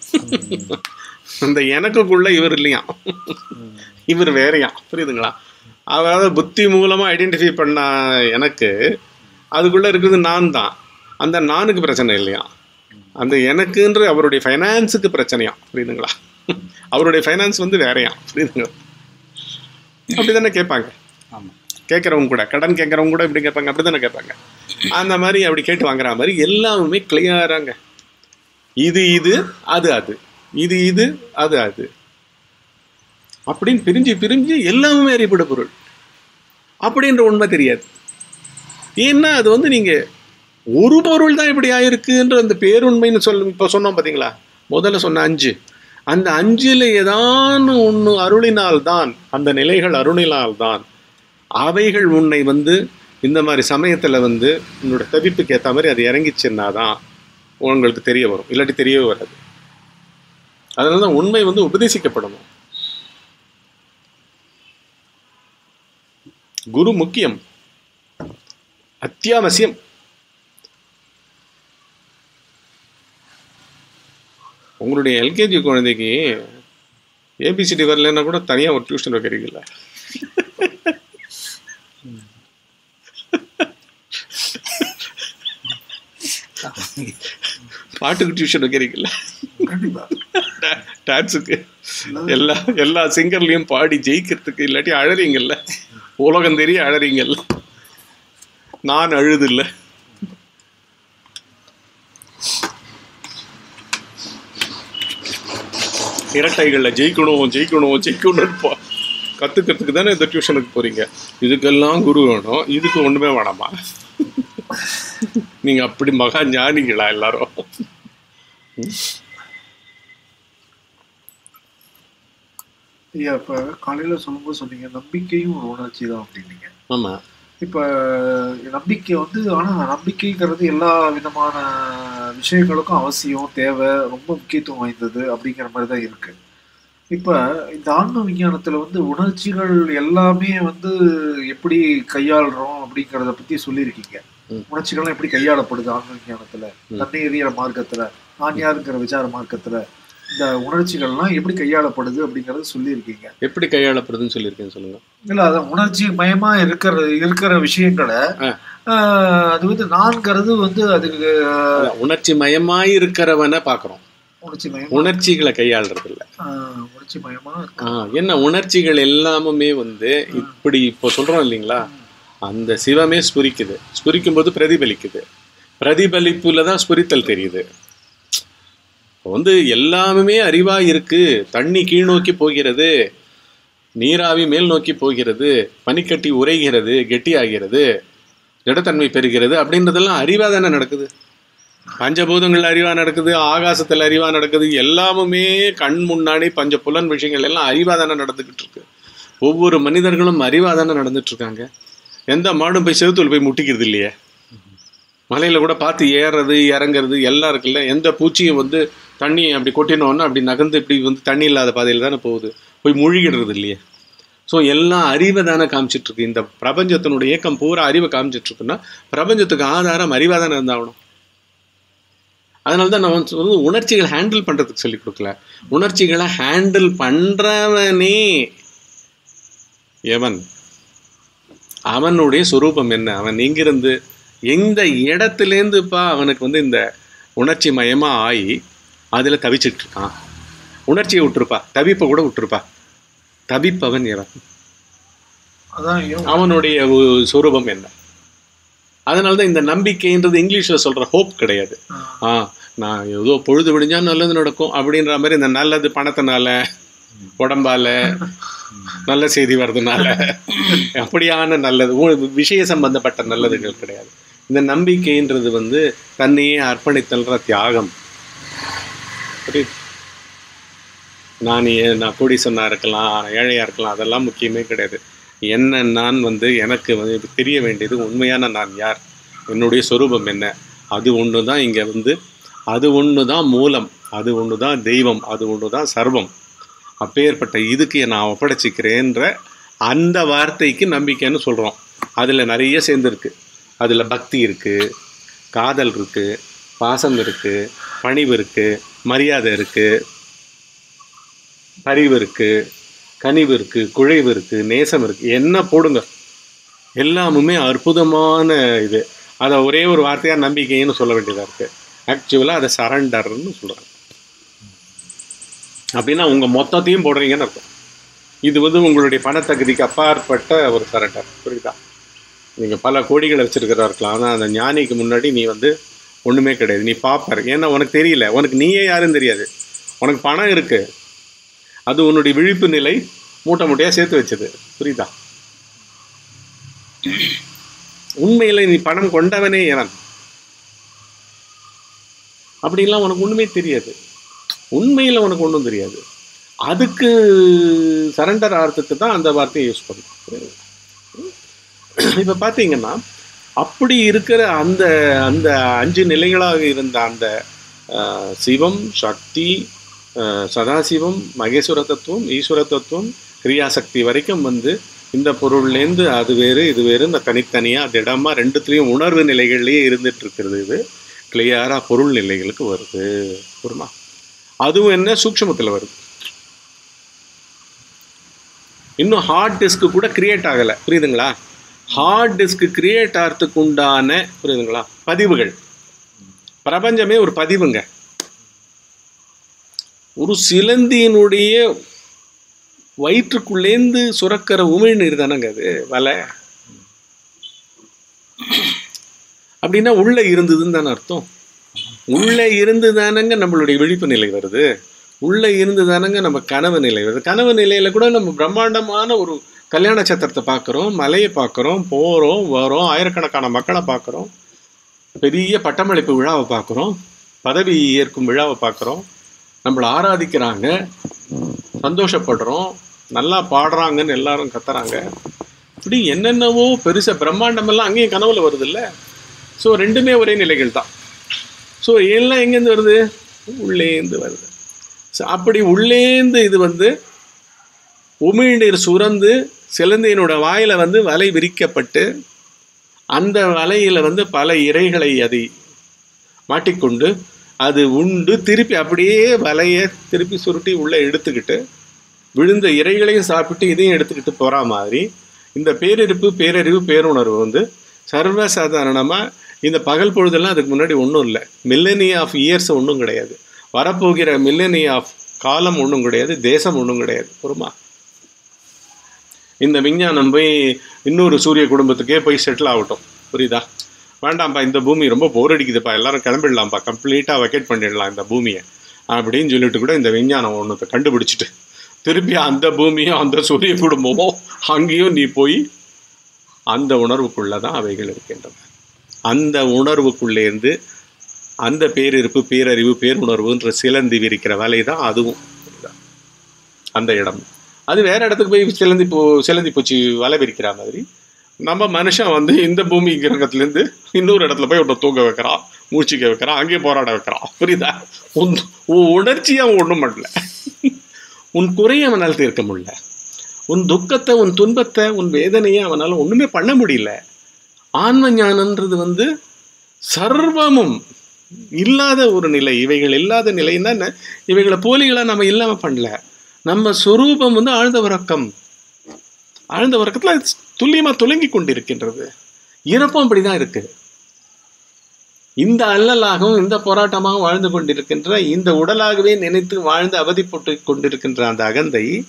அந்த எனக்குள்ள இவர் இல்லையா இவர் வேறையா புரியுதுங்களா அதாவது புத்தி மூலமாக ஐடென்டிஃபை பண்ண எனக்கு அதுக்குள்ளே இருக்கிறது நான் தான் அந்த நானுக்கு பிரச்சனை இல்லையா அந்த எனக்குன்ற அவருடைய ஃபைனான்ஸுக்கு பிரச்சனையா புரியுதுங்களா அவருடைய ஃபைனான்ஸ் வந்து வேறையா புரியுதுங்களா அப்படி தானே கேட்பாங்க ஆமாம் கேட்குறவங்க கூட கடன் கேட்குறவங்க கூட இப்படி கேட்பாங்க அப்படி தானே கேட்பாங்க அந்த மாதிரி அப்படி கேட்டு வாங்குற மாதிரி எல்லாமே கிளியராங்க இது இது அது அது இது இது அது அது அப்படின்னு பிரிஞ்சு பிரிஞ்சு எல்லாமே அறிவிட பொருள் அப்படின்ற உண்மை தெரியாது ஏன்னா அது வந்து நீங்க ஒரு பொருள் தான் இப்படி ஆயிருக்குன்ற அந்த பேருண்மைன்னு சொல்ல இப்போ சொன்னோம் பார்த்தீங்களா முதல்ல சொன்ன அஞ்சு அந்த அஞ்சுல ஏதானு ஒன்று அருளினால் தான் அந்த நிலைகள் அருளினால் தான் அவைகள் உன்னை வந்து இந்த மாதிரி சமயத்தில் வந்து உன்னோட தவிப்புக்கு ஏற்ற மாதிரி அது இறங்கிச்சுன்னா தான் உங்களுக்கு தெரிய வரும் இல்லாட்டி தெரியவே வராது அதனால தான் உண்மை வந்து உபதேசிக்கப்படணும் குரு முக்கியம் அத்தியாவசியம் உங்களுடைய எல்கேஜி குழந்தைக்கு ஏபிசிடி வரலன்னா கூட தனியாக ஒரு டியூஷன் வைக்கிறீங்களா பாட்டுக்கு டியூஷன் வைக்கிறீங்களா கண்டிப்பாக டான்ஸுக்கு எல்லா எல்லா சிங்கர்லையும் பாடி ஜெயிக்கிறதுக்கு இல்லாட்டி அழறீங்கல்ல உலகம் தெரிய அழறீங்கல்ல நான் அழுதில்ல இரட்டைகளில் ஜெயிக்கணும் ஜெயிக்கணும் ஜெயிக்கணும்னு போ கற்றுக்கிறதுக்கு தானே இந்த டியூஷனுக்கு போகிறீங்க இதுக்கெல்லாம் குரு வேணும் இதுக்கு ஒன்றுமே வேணாமா நீங்கள் அப்படி மகா ஞானிகளா எல்லாரும் ஐயா இப்போ காலையில் சொல்லும்போது சொன்னீங்க நம்பிக்கையும் ஒரு உணர்ச்சி தான் அப்படின்னீங்க ஆமாம் இப்போ நம்பிக்கை வந்து ஆனால் நம்பிக்கைங்கிறது எல்லா விதமான விஷயங்களுக்கும் அவசியம் தேவை ரொம்ப முக்கியத்துவம் வாய்ந்தது அப்படிங்கிற மாதிரி தான் இருக்கு இப்போ இந்த ஆன்ம விஞ்ஞானத்தில் வந்து உணர்ச்சிகள் எல்லாமே வந்து எப்படி கையாளுறோம் அப்படிங்கிறத பற்றி சொல்லியிருக்கீங்க ம். உணர்ச்சிகள்லாம் எப்படி கையாளப்படுது ஆன்ம விஞ்ஞானத்தில் ம். தன்னை எறிகிற மார்க்கத்தில் நான் யாருங்கிற விசார மார்க்கத்தில் இந்த உணர்ச்சிகள்லாம் எப்படி கையாளப்படுது அப்படிங்கறத சொல்லியிருக்கீங்க எப்படி கையாளப்படுதுன்னு சொல்லியிருக்கேன் சொல்லுங்க இல்ல அதான் உணர்ச்சி மயமா இருக்கிற இருக்கிற விஷயங்களை ஆ. ஆஹ், அது வந்து நான்கிறது வந்து அதுக்கு ஆஹ், உணர்ச்சி மயமாய் இருக்கிறவனை பார்க்குறோம் உணர்ச்சி மயமா உணர்ச்சிகளை கையாளுறது இல்ல ஆஹ், உணர்ச்சி மயமா இருக்கு ஆ, என்ன உணர்ச்சிகள் எல்லாமே வந்து இப்படி இப்போ சொல்றோம் இல்லைங்களா அந்த சிவமே ஸ்புரிக்குது ஸ்புரிக்கும் போது பிரதிபலிக்குது பிரதிபலிப்புல தான் ஸ்புரித்தல் தெரியுது இப்போ வந்து எல்லாமே அறிவா இருக்கு தண்ணி கீழ் நோக்கி போகிறது நீராவி மேல் நோக்கி போகிறது பனிக்கட்டி உறைகிறது கெட்டியாகிறது திடத்தன்மை பெறுகிறது அப்படின்றதெல்லாம் அறிவா தானே நடக்குது பஞ்சபூதங்கள் அறிவா நடக்குது ஆகாசத்தில் அறிவா நடக்குது எல்லாமுமே கண் முன்னாடி பஞ்ச புலன் விஷயங்கள் எல்லாம் அறிவா தானே நடந்துகிட்டு இருக்கு ஒவ்வொரு மனிதர்களும் அறிவா தானே நடந்துட்டு இருக்காங்க எந்த மாடும் போய் செவுத்துல போய் முட்டிக்கிறது இல்லையே மலையில கூட பார்த்து ஏறுறது இறங்குறது எல்லாம் இருக்குல்ல எந்த பூச்சியும் வந்து தண்ணியை அப்படி கொட்டினோன்னா அப்படி நகர்ந்து இப்படி வந்து தண்ணி இல்லாத பாதையில் தானே போகுது போய் முழுகிடுறது இல்லையே ஸோ எல்லாம் அறிவை தானே காமிச்சிட்டு இருக்கு இந்த பிரபஞ்சத்தினுடைய இயக்கம் பூரா அறிவை காமிச்சிட்டு இருக்குன்னா பிரபஞ்சத்துக்கு ஆதாரம் அறிவாக தானே இருந்தாகணும் அதனால தான் நான் வந்து உணர்ச்சிகளை ஹேண்டில் பண்ணுறதுக்கு சொல்லி கொடுக்கல உணர்ச்சிகளை ஹேண்டில் பண்ணுறவனே எவன் அவனுடைய சொரூபம் என்ன அவன் எங்கிருந்து எந்த இடத்துலேருந்துப்பா அவனுக்கு வந்து இந்த உணர்ச்சி மயமா ஆகி அதில் தவிச்சிட்டு இருக்கான் உணர்ச்சியை விட்டுருப்பா தவிப்பை கூட விட்டுருப்பா தவிப்பவன் எவன் அதான் ஐயோ அவனுடைய ஒரு சொரூபம் என்ன அதனால தான் இந்த நம்பிக்கைன்றது இங்கிலீஷ்ல சொல்ற ஹோப் கிடையாது ஆ நான் ஏதோ பொழுது விடிஞ்சா நல்லது நடக்கும் அப்படின்ற மாதிரி இந்த நல்லது பணத்தினால உடம்பால நல்ல செய்தி வர்றதுனால அப்படியான நல்லது உ- விஷய சம்பந்தப்பட்ட நல்லதுகள் கிடையாது இந்த நம்பிக்கைன்றது வந்து தன்னையே அர்ப்பணித்தல்ற தியாகம் புரியுது நான் ஏ- நான் கோடீஸ்வரனா இருக்கலாம் ஏழையா இருக்கலாம் அதெல்லாம் முக்கியமே கிடையாது என்ன நான் வந்து எனக்கு வந்து இது தெரிய வேண்டியது உண்மையான நான் யார் என்னுடைய சொரூபம் என்ன அது ஒன்று தான் இங்கே வந்து அது ஒன்று தான் மூலம் அது ஒன்று தான் தெய்வம் அது ஒன்று தான் சர்வம் அப்பேற்பட்ட இதுக்கு நான் ஒப்படைச்சிக்கிறேன்ற அந்த வார்த்தைக்கு நம்பிக்கைன்னு சொல்கிறோம் அதில் நிறைய சேர்ந்துருக்கு அதில் பக்தி இருக்குது காதல் இருக்குது பாசம் இருக்குது பணிவு இருக்குது மரியாதை இருக்குது பரிவு இருக்குது கனிவு இருக்குது குழைவு இருக்குது நேசம் இருக்குது என்ன போடுங்க எல்லாமுமே அற்புதமான இது அதை ஒரே ஒரு வார்த்தையாக நம்பிக்கைன்னு சொல்ல வேண்டியதாக இருக்குது ஆக்சுவலாக அதை சரண்டர்னு சொல்கிறாங்க அப்படின்னா உங்கள் மொத்தத்தையும் போடுறீங்கன்னு அர்த்தம் இது வந்து உங்களுடைய பணத்தகுதிக்கு அப்பாற்பட்ட ஒரு சரண்டர் புரியுதா நீங்கள் பல கோடிகளை வச்சிருக்கிறா இருக்கலாம் ஆனால் அந்த ஞானிக்கு முன்னாடி நீ வந்து ஒன்றுமே கிடையாது நீ பாப்பாரு ஏன்னா உனக்கு தெரியல உனக்கு நீயே யாருன்னு தெரியாது உனக்கு பணம் இருக்கு அது உன்னுடைய விழிப்பு நிலை மூட்டை மூட்டையாக சேர்த்து வச்சது புரியுதா உண்மையில நீ பணம் கொண்டவனே எவன் அப்படிலாம் உனக்கு ஒண்ணுமே தெரியாது உண்மையில உனக்கு ஒன்றும் தெரியாது அதுக்கு சரண்டர் ஆகிறதுக்கு தான் அந்த வார்த்தையை யூஸ் பண்ணும் புரியுதுங்களா? இப்ப பார்த்தீங்கன்னா அப்படி இருக்கிற அந்த அந்த அஞ்சு நிலைகளாக இருந்த அந்த ஆஹ், சிவம் சக்தி ஆஹ், சதாசிவம் மகேஸ்வர தத்துவம் ஈஸ்வர தத்துவம் கிரியாசக்தி வரைக்கும் வந்து இந்த பொருள்லேருந்து அது வேறு இது வேறு இந்த தனித்தனியாக திடமா ரெண்டுத்துலேயும் உணர்வு நிலைகள்லேயே இருந்துட்டு இருக்கிறது இது கிளியராக பொருள் நிலைகளுக்கு வருது புரியுமா அதுவும் என்ன சூக்ஷ்மத்தில் வருது இன்னும் ஹார்ட் டிஸ்க் கூட கிரியேட் ஆகலை புரியுதுங்களா ஹார்ட் டிஸ்க் கிரியேட் ஆகிறதுக்கு உண்டான புரியுதுங்களா பதிவுகள் பிரபஞ்சமே ஒரு பதிவுங்க ஒரு சிலந்தியினுடைய வயிற்றுக்குள்ளேந்து சுரக்கிற உமிழ்நீர் தானங்க அது வலை அப்படின்னா உள்ள இருந்ததுன்னு தானே அர்த்தம் உள்ள இருந்து தானங்க நம்மளுடைய விழிப்பு நிலை வருது உள்ள இருந்து தானங்க நம்ம கனவு நிலை வருது கனவு நிலையில கூட நம்ம பிரம்மாண்டமான ஒரு கல்யாண சத்திரத்தை பார்க்குறோம் மலையை பார்க்குறோம் போகிறோம் வரோம் ஆயிரக்கணக்கான மக்களை பார்க்குறோம் பெரிய பட்டமளிப்பு விழாவை பார்க்குறோம் பதவி ஏற்கும் விழாவை பார்க்குறோம் நம்மளை ஆராதிக்கிறாங்க சந்தோஷப்படுறோம் நல்லா பாடுறாங்கன்னு எல்லாரும் கத்துறாங்க இப்படி என்னென்னவோ பெருசா பிரம்மாண்டமெல்லாம் அங்கேயும் கனவுல வருது இல்ல ஸோ ரெண்டுமே ஒரே நிலைகள் தான் ஸோ எல்லாம் எங்கேருந்து வருது உள்ளேந்து வருது ஸோ அப்படி உள்ளேந்து இது வந்து உமிழ்நீர் சுரந்து சிலந்தையினோட வாயில வந்து வலை விரிக்கப்பட்டு அந்த வலையில வந்து பல இரைகளை அதை மாட்டிக்கொண்டு அது உண்டு திருப்பி அப்படியே வலையை திருப்பி சுருட்டி உள்ளே எடுத்துக்கிட்டு விழுந்த இறைகளையும் சாப்பிட்டு இதையும் எடுத்துக்கிட்டு போற மாதிரி இந்த பேரிருப்பு பேரறிவு பேருணர்வு வந்து சர்வசாதாரணமாக இந்த பகல் பொழுதெல்லாம் அதுக்கு முன்னாடி ஒன்றும் இல்லை மில்லனி ஆஃப் இயர்ஸ் ஒன்றும் கிடையாது வரப்போகிற மில்லனி ஆஃப் காலம் ஒன்றும் கிடையாது தேசம் ஒன்றும் கிடையாது பொறுமா இந்த விஞ்ஞானம் போய் இன்னொரு சூரிய குடும்பத்துக்கே போய் செட்டில் ஆகட்டும் புரியுதா வேண்டாம்ப்பா இந்த பூமி ரொம்ப போர் அடிக்குதுப்பா எல்லாரும் கிளம்பிடலாம்ப்பா கம்ப்ளீட்டாக வெக்கேட் பண்ணிடலாம் இந்த பூமியை அப்படின்னு சொல்லிட்டு கூட இந்த விஞ்ஞானம் ஒன்றத்தை கண்டுபிடிச்சிட்டு திருப்பி அந்த பூமியும் அந்த சூரிய குடும்பமும் அங்கேயும் நீ போய் அந்த உணர்வுக்குள்ளே தான் அவைகள் இருக்கின்றன அந்த உணர்வுக்குள்ளேருந்து அந்த பேரிருப்பு பேரறிவு பேருணர்வுன்ற சிலந்தி விரிக்கிற வேலை தான் அதுவும் புரியுதா? அந்த இடம் அது வேற இடத்துக்கு போய் சிலந்தி பூ சிலந்தி பூச்சி வலை விரிக்கிற மாதிரி நம்ம மனுஷன் வந்து இந்த பூமி கிரகத்துலேருந்து இன்னொரு இடத்துல போய் ஒன்று தூங்க வைக்கிறான் மூச்சிக்க வைக்கிறான் அங்கேயே போராட வைக்கிறான் புரியுதா உன் உன் உணர்ச்சியை அவன் ஒன்றும் பண்ணல உன் குறையை அவனால் தீர்க்க முடியல உன் துக்கத்தை உன் துன்பத்தை உன் வேதனையை அவனால் ஒன்றுமே பண்ண முடியல ஆன்ம ஞானன்றது வந்து சர்வமும் இல்லாத ஒரு நிலை இவைகள் இல்லாத நிலைன்னா என்ன இவைகளை போலிகளாக நம்ம இல்லாமல் பண்ணல நம்ம சொரூபம் வந்து ஆழ்ந்த உறக்கம் ஆழ்ந்த உறக்கத்துல அது துல்லியமா துலங்கி கொண்டிருக்கின்றது இறப்பும் அப்படிதான் இருக்கு இந்த அல்லலாகவும் இந்த போராட்டமாகவும் வாழ்ந்து கொண்டிருக்கின்ற இந்த உடலாகவே நினைத்து வாழ்ந்து அவதிப்பட்டு கொண்டிருக்கின்ற அந்த அகந்தை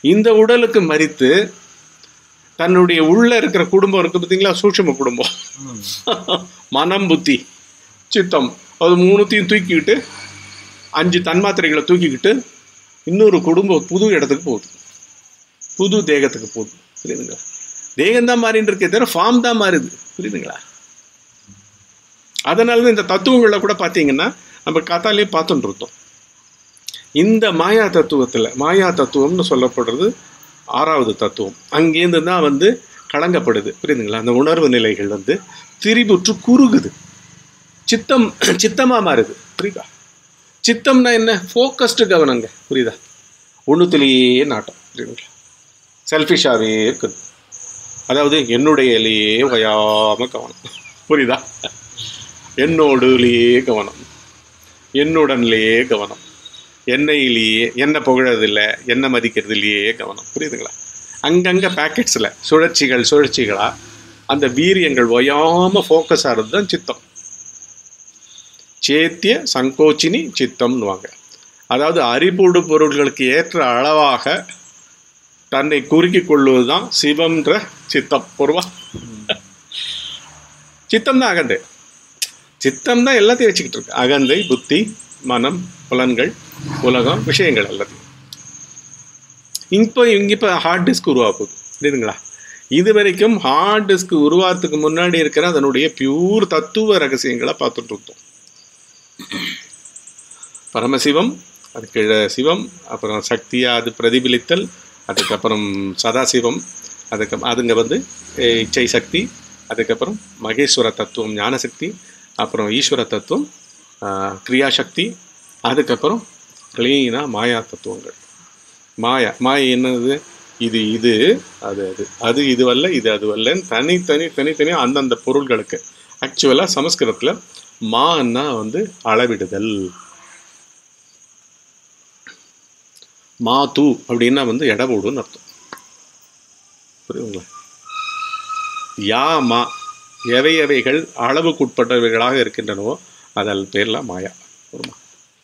இந்த உடலுக்கு மறித்து தன்னுடைய உள்ள இருக்கிற குடும்பம் இருக்கு பார்த்தீங்களா சூட்சும குடும்பம் மனம் புத்தி சித்தம் அது மூணுத்தையும் தூக்கிக்கிட்டு அஞ்சு தன்மாத்திரைகளை தூக்கிக்கிட்டு இன்னொரு குடும்பம் புது இடத்துக்கு போகுது புது தேகத்துக்கு போகுது புரியுதுங்களா தேகம் தான் மாறின்னு இருக்கே தவிர ஃபார்ம் தான் மாறுது புரியுதுங்களா அதனால தான் இந்த தத்துவங்களை கூட பார்த்தீங்கன்னா நம்ம கத்தாலே பார்த்துட்டு இருந்தோம் இந்த மாயா தத்துவத்தில் மாயா தத்துவம்னு சொல்லப்படுறது ஆறாவது தத்துவம் அங்கேருந்து தான் வந்து கலங்கப்படுது புரியுதுங்களா அந்த உணர்வு நிலைகள் வந்து திரிபுற்று குறுகுது சித்தம் சித்தமாக மாறுது புரியுதா சித்தம்னா என்ன ஃபோக்கஸ்டு கவனங்க புரியுதா ஒன்றுத்துலேயே நாட்டம் புரியுதுங்களா செல்ஃபிஷாகவே இருக்குது அதாவது என்னுடையலையே ஓயாம கவனம் புரியுதா என்னோடுலேயே கவனம் என்னுடன்லேயே கவனம் என்னையிலேயே என்ன புகழதில்லை என்ன மதிக்கிறதுலையே கவனம் புரியுதுங்களா அங்கங்கே பேக்கெட்ஸில் சுழற்சிகள் சுழற்சிகளாக அந்த வீரியங்கள் ஒயாமல் ஃபோக்கஸ் ஆகிறது தான் சித்தம் சேத்திய சங்கோச்சினி சித்தம்னுவாங்க அதாவது அறிபூடு பொருள்களுக்கு ஏற்ற அளவாக தன்னை குறுக்கிக் கொள்வது தான் சிவம்ன்ற சித்தம் பொருவா சித்தம் தான் அகந்தை சித்தம் தான் எல்லாத்தையும் வச்சுக்கிட்டு இருக்கு அகந்தை புத்தி மனம் புலன்கள் உலகம் விஷயங்கள் எல்லாத்தையும் இப்போ இங்கே இப்போ ஹார்ட் டிஸ்க் உருவாக போகுது புரியுதுங்களா இது வரைக்கும் ஹார்ட் டிஸ்க் உருவாகிறதுக்கு முன்னாடி இருக்கிற அதனுடைய பியூர் தத்துவ ரகசியங்களை பார்த்துட்டு இருந்தோம் பரமசிவம் அதுக்கு சிவம் அப்புறம் சக்தியா அது பிரதிபலித்தல் அதுக்கப்புறம் சதாசிவம் அதுக்கு அதுங்க வந்து அஹ், இச்சை சக்தி அதுக்கப்புறம் மகேஸ்வர தத்துவம் ஞானசக்தி அப்புறம் ஈஸ்வர தத்துவம் ஆஹ், கிரியாசக்தி அதுக்கப்புறம் க்ளீனாக மாயா தத்துவங்கள் மாயா மாயை என்னது இது இது அது அது அது இதுவல்ல இது அதுவல்லன்னு தனித்தனி தனித்தனி அந்தந்த பொருள்களுக்கு ஆக்சுவலாக சமஸ்கிருதத்தில் மான்னா வந்து அளவிடுதல் மா தூ அப்படின்னா வந்து எடை போடுன்னு அர்த்தம் புரியுதுங்களா யா மா எவை எவைகள் அளவுக்குட்பட்டவைகளாக இருக்கின்றனவோ அதன் பேர்லாம் மாயா ஒருமா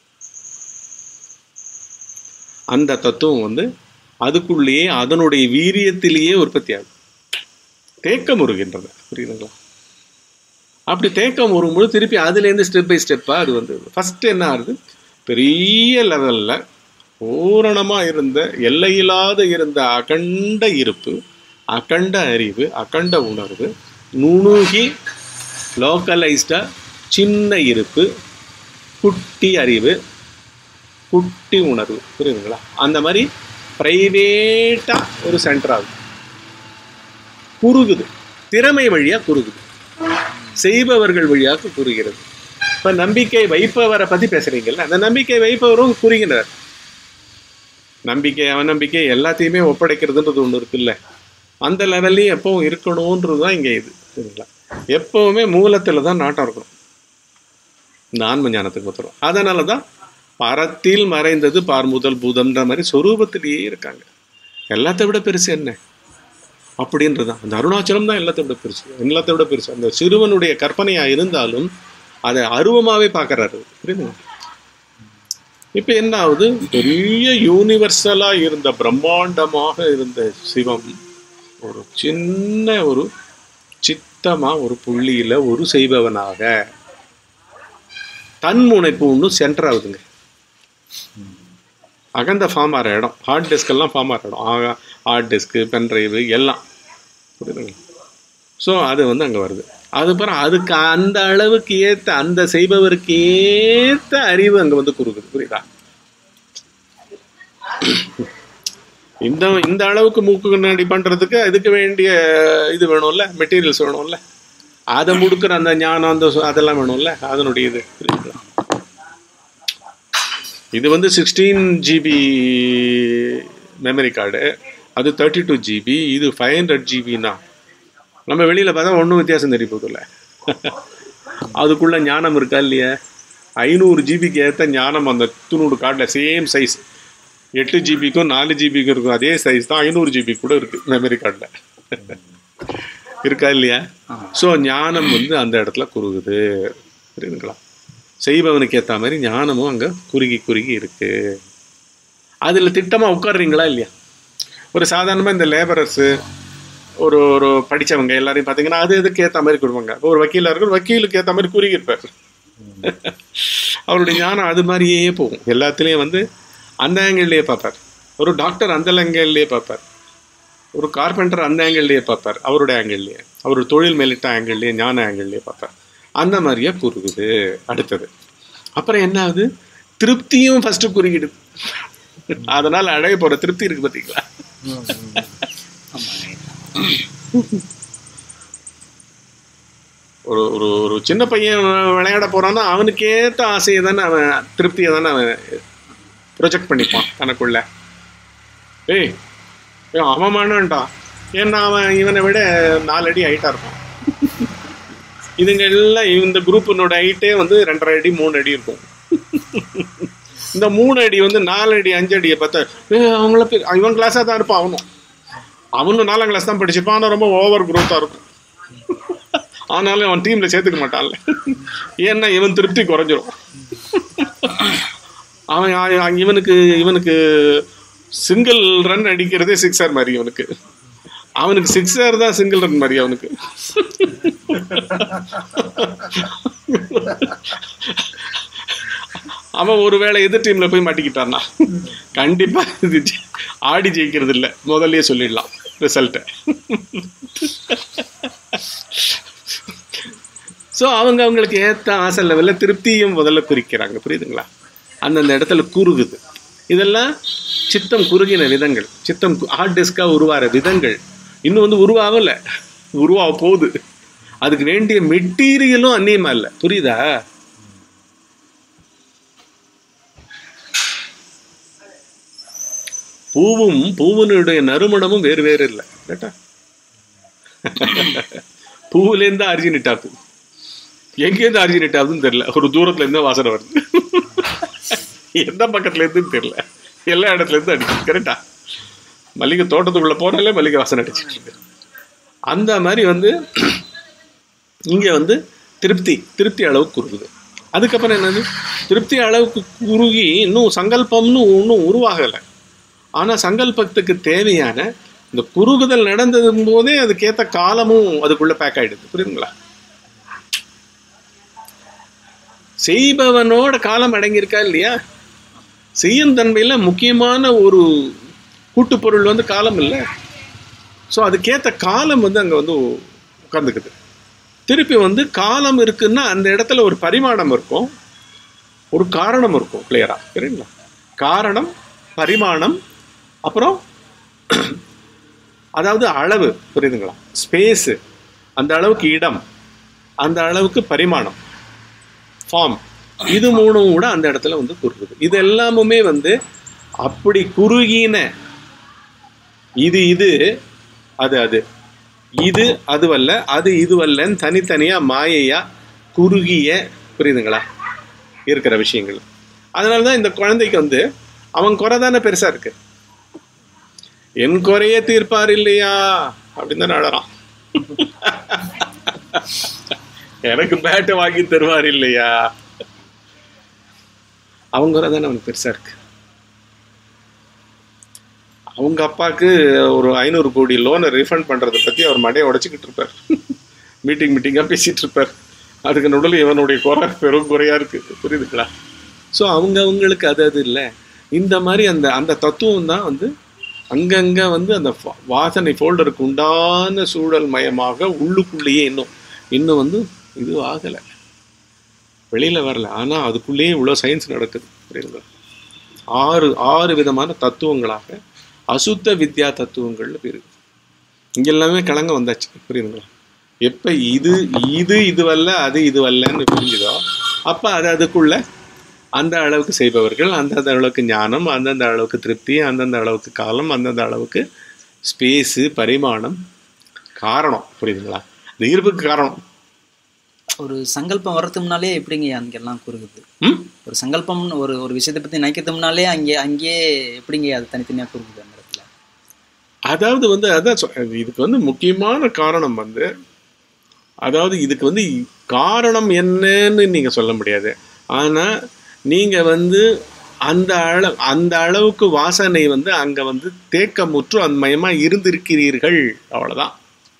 அந்த தத்துவம் வந்து அதுக்குள்ளேயே அதனுடைய வீரியத்திலேயே உற்பத்தி ஆகுது தேக்கம் உருகின்றது புரியுதுங்களா அப்படி தேக்கம் வரும்போது திருப்பி அதுலேருந்து ஸ்டெப் பை ஸ்டெப்பாக அது வந்து ஃபஸ்ட்டு என்ன ஆகுது பெரிய லெவலில் பூரணமாக இருந்த எல்லையில்லாத இருந்த அகண்ட இருப்பு அகண்ட அறிவு அகண்ட உணர்வு நுணுகி லோக்கலைஸ்டாக சின்ன இருப்பு குட்டி அறிவு குட்டி உணர்வு புரியுதுங்களா அந்த மாதிரி ப்ரைவேட்டாக ஒரு சென்டர் ஆகுது குறுகுது திறமை வழியாக குறுகுது செய்பவர்கள் வழியாக குறுகிறது இப்போ நம்பிக்கை வைப்பவரை பற்றி பேசுகிறீங்கல்ல அந்த நம்பிக்கை வைப்பவரும் குறுகினர் நம்பிக்கை அவநம்பிக்கை எல்லாத்தையுமே ஒப்படைக்கிறதுன்றது ஒன்று இருக்குல்ல அந்த லெவல்லையும் எப்பவும் இருக்கணுன்றது தான் இங்கே இது சரிங்களா எப்பவுமே மூலத்தில் தான் நாட்டம் இருக்கணும் இந்த ஆன்ம ஞானத்துக்கு ஒத்துரும் அதனால தான் பரத்தில் மறைந்தது பார் முதல் பூதம்ன்ற மாதிரி சொரூபத்திலேயே இருக்காங்க எல்லாத்தை விட பெருசு என்ன அப்படின்றது தான் அந்த அருணாச்சலம் தான் எல்லாத்தை விட பெருசு எல்லாத்தை விட பெருசு அந்த சிறுவனுடைய கற்பனையாக இருந்தாலும் அதை அருவமாகவே பார்க்குறாரு புரியுதுங்களா இப்போ என்ன ஆகுது பெரிய யூனிவர்சலாக இருந்த பிரம்மாண்டமாக இருந்த சிவம் ஒரு சின்ன ஒரு சித்தமாக ஒரு புள்ளியில் ஒரு செய்பவனாக தன்முனைப்பு ஒன்று சென்டர் ஆகுதுங்க அகந்த ஃபார்ம் ஆகிற இடம் ஹார்ட் டிஸ்கெல்லாம் ஃபார்ம் ஆகிற இடம் ஆக ஹார்ட் டிஸ்க்கு பென்ட்ரைவு எல்லாம் புரியுதுங்களா ஸோ அது வந்து அங்கே வருது அதுக்கப்புறம் அதுக்கு அந்த அளவுக்கு ஏற்ற அந்த செய்பவருக்கு ஏற்ற அறிவு அங்கே வந்து குறுக்குது புரியுதா இந்த இந்த அளவுக்கு மூக்கு கண்ணாடி பண்ணுறதுக்கு அதுக்கு வேண்டிய இது வேணும்ல மெட்டீரியல்ஸ் வேணும்ல அதை முடுக்கிற அந்த ஞானம் அந்த சு- அதெல்லாம் வேணும்ல அதனுடைய இது புரியுதுங்களா இது வந்து சிக்ஸ்டீன் ஜிபி மெமரி கார்டு அது தேர்ட்டி டூ ஜிபி இது ஃபைவ் ஹண்ட்ரட் ஜிபின்னா நம்ம வெளியில் பார்த்தா ஒன்றும் வித்தியாசம் தெரிய போதில்ல அதுக்குள்ள ஞானம் இருக்கா இல்லையா ஐநூறு ஜிபிக்கு ஏற்ற ஞானம் அந்த துணூறு கார்டில் சேம் சைஸ் எட்டு ஜிபிக்கும் நாலு ஜிபிக்கும் இருக்கும் அதே சைஸ் தான் ஐநூறு ஜிபி கூட இருக்குது மெமரி கார்டில் இருக்கா இல்லையா ஸோ ஞானம் வந்து அந்த இடத்துல குறுகுது புரியுதுங்களா செய்பவனுக்கு ஏற்ற மாதிரி ஞானமும் அங்கே குறுகி குறுகி இருக்கு அதில் திட்டமாக உட்காடுறீங்களா இல்லையா ஒரு சாதாரணமாக இந்த லேபரர்ஸு ஒரு ஒரு படிச்சவங்க எல்லாரையும் பார்த்தீங்கன்னா அது இதுக்கு ஏற்ற மாதிரி கொடுப்பாங்க இப்போ ஒரு வக்கீலாக இருக்கும் வக்கீலுக்கு ஏற்ற மாதிரி குறுகியிருப்பார் அவருடைய ஞானம் அது மாதிரியே போகும் எல்லாத்துலேயும் வந்து அந்த ஆங்கிள்லேயே பார்ப்பார் ஒரு டாக்டர் அந்த ஆங்கிள்லேயே பார்ப்பார் ஒரு கார்பெண்டர் அந்த ஆங்கிள்லேயே பார்ப்பார் அவருடைய ஆங்கிள்லேயே அவர் தொழில் மேலிட்ட ஆங்கிள்லேயே ஞான ஆங்கிள்லேயே பார்ப்பார் அந்த மாதிரியே குறுகுது அடுத்தது அப்புறம் என்ன ஆகுது திருப்தியும் ஃபஸ்ட்டு குறுகிடுது அதனால் அடைய போகிற திருப்தி இருக்கு பார்த்தீங்களா ஒரு ஒரு ஒரு சின்ன பையன் விளையாட போறான்னா அவனுக்கு ஏற்ற ஆசையை தானே அவன் திருப்தியை தானே அவன் ப்ரொஜெக்ட் பண்ணிப்பான் தனக்குள்ள ஏய் ஏய், அவன் மாட்டான்டா ஏன்னா அவன் இவனை விட நாலு அடி ஹைட்டாக இருப்பான் இதுங்க எல்லாம் இந்த குரூப்பினோட ஹைட்டே வந்து ரெண்டரை அடி மூணு அடி இருக்கும் இந்த மூணு அடி வந்து நாலு அடி அஞ்சு அடியை பார்த்தா ஏய், அவங்கள பெரிய- இவன் கிளாஸாக தான் இருப்பான் அவனும் அவனும் நாலாம் கிளாஸ் தான் படிச்சிருப்பான் ஆனால் ரொம்ப ஓவர் குரோத்தாக இருக்கும் ஆனாலும் அவன் டீமில் சேர்த்துக்க மாட்டான்ல ஏன்னா இவன் திருப்தி குறைஞ்சிரும் அவன் அவன் இவனுக்கு இவனுக்கு சிங்கிள் ரன் அடிக்கிறதே சிக்ஸர் மாதிரி இவனுக்கு அவனுக்கு சிக்ஸர் தான் சிங்கிள் ரன் மாதிரி அவனுக்கு அவன் ஒருவேளை எதிர் டீம்ல போய் மாட்டிக்கிட்டான்னா கண்டிப்பா இது ஜெ- ஆடி ஜெயிக்கிறது இல்லை முதல்லயே சொல்லிடலாம் ரிசல்ட்டை ஸோ அவங்க அவங்களுக்கு ஏற்ற ஆசை லெவலில் திருப்தியும் முதல்ல குறிக்கிறாங்க புரியுதுங்களா அந்தந்த இடத்துல குறுகுது இதெல்லாம் சித்தம் குறுகின விதங்கள் சித்தம் ஹார்ட் டிஸ்காக உருவாகிற விதங்கள் இன்னும் வந்து உருவாகலை உருவாக போகுது அதுக்கு வேண்டிய மெட்டீரியலும் அந்நியமா இல்லை புரியுதா பூவும் பூவனுடைய நறுமணமும் வேறு வேறு இல்லை கேட்டா பூவுலேருந்து அர்ஜினிட் ஆகுது எங்கேருந்து அர்ஜினிட் ஆகுதுன்னு தெரியல ஒரு தூரத்துல இருந்து வாசனை வருது எந்த பக்கத்துல இருந்துன்னு தெரியல எல்லா இடத்துல இருந்து அடிக்குது கரெக்டா மல்லிகை தோட்டத்துக்குள்ள போனாலே மல்லிகை வாசனை அடிச்சிட்டு இருக்கு அந்த மாதிரி வந்து இங்க வந்து திருப்தி திருப்தி அளவுக்கு குறுகுது அதுக்கப்புறம் என்னது திருப்தி அளவுக்கு குறுகி இன்னும் சங்கல்பம்னு ஒன்றும் உருவாகலை ஆனா சங்கல்பத்துக்கு தேவையான இந்த குறுகுதல் நடந்தது போதே அதுக்கேற்ற காலமும் அதுக்குள்ள பேக் ஆயிடுது புரியுதுங்களா செய்பவனோட காலம் அடங்கியிருக்கா இல்லையா செய்யும் தன்மையில முக்கியமான ஒரு கூட்டுப்பொருள் வந்து காலம் இல்லை ஸோ அதுக்கேற்ற காலம் வந்து அங்கே வந்து உட்காந்துக்குது திருப்பி வந்து காலம் இருக்குன்னா அந்த இடத்துல ஒரு பரிமாணம் இருக்கும் ஒரு காரணம் இருக்கும் கிளியரா சரிங்களா காரணம் பரிமாணம் அப்புறம் அதாவது அளவு புரியுதுங்களா ஸ்பேஸு அந்த அளவுக்கு இடம் அந்த அளவுக்கு பரிமாணம் ஃபார்ம் இது மூணும் கூட அந்த இடத்துல வந்து குறுகுது இது எல்லாமுமே வந்து அப்படி குறுகின இது இது அது அது இது அதுவல்ல அது இதுவல்லன்னு தனித்தனியா மாயையா குறுகிய புரியுதுங்களா இருக்கிற விஷயங்கள் அதனால தான் இந்த குழந்தைக்கு வந்து அவன் குறை தானே பெருசா இருக்கு என் குறைய தீர்ப்பார் இல்லையா அப்படின்னு தான் அழறான் எனக்கு பேட்டை வாங்கி தருவார் இல்லையா அவங்க குறை தானே அவனுக்கு பெருசா இருக்கு அவங்க அப்பாவுக்கு ஒரு ஐநூறு கோடி லோனை ரீஃபண்ட் பண்றதை பத்தி அவர் மடையை உடைச்சிக்கிட்டு இருப்பார் மீட்டிங் மீட்டிங்கா பேசிட்டு இருப்பார் அதுக்கு நடுவில் இவனுடைய குறை பெரும் குறையா இருக்கு புரியுதுங்களா ஸோ அவங்க அவங்களுக்கு அது அது இல்லை இந்த மாதிரி அந்த அந்த தத்துவம் தான் வந்து அங்கங்க வந்து அந்த ஃபா- வாசனை ஃபோல்டருக்கு உண்டான சூழல் மயமாக உள்ளுக்குள்ளேயே இன்னும் இன்னும் வந்து இது ஆகலை வெளியில வரல ஆனா அதுக்குள்ளேயே இவ்வளோ சயின்ஸ் நடக்குது புரியுதுங்களா ஆறு ஆறு விதமான தத்துவங்களாக அசுத்த வித்யா தத்துவங்கள்னு பேரு இங்க எல்லாமே கலங்க வந்தாச்சு புரியுதுங்களா எப்ப இது இது இதுவல்ல அது இதுவல்லன்னு புரிஞ்சுதோ அப்ப அது அதுக்குள்ள அந்த அளவுக்கு செய்பவர்கள் அந்தந்த அளவுக்கு ஞானம் அந்தந்த அளவுக்கு திருப்தி அந்தந்த அளவுக்கு காலம் அந்தந்த அளவுக்கு ஸ்பேஸு பரிமாணம் காரணம் புரியுதுங்களா இந்த ஈர்ப்புக்கு காரணம் ஒரு சங்கல்பம் வர்றதுக்கு முன்னாலே எப்படிங்க அங்கெல்லாம் குறுகுது ம் ஒரு சங்கல்பம்னு ஒரு ஒரு விஷயத்தை பத்தி நினைக்கிறதுக்கு முன்னாலே அங்கே அங்கேயே எப்படிங்க அது தனித்தனியா குறுகுது அந்த இடத்துல அதாவது வந்து அதான் சொ- இதுக்கு வந்து முக்கியமான காரணம் வந்து அதாவது இதுக்கு வந்து காரணம் என்னன்னு நீங்க சொல்ல முடியாது ஆனா நீங்க வந்து அந்த அளவு அந்த அளவுக்கு வாசனை வந்து அங்க வந்து தேக்கமுற்று அந்மயமா இருந்திருக்கிறீர்கள் அவ்வளவுதான்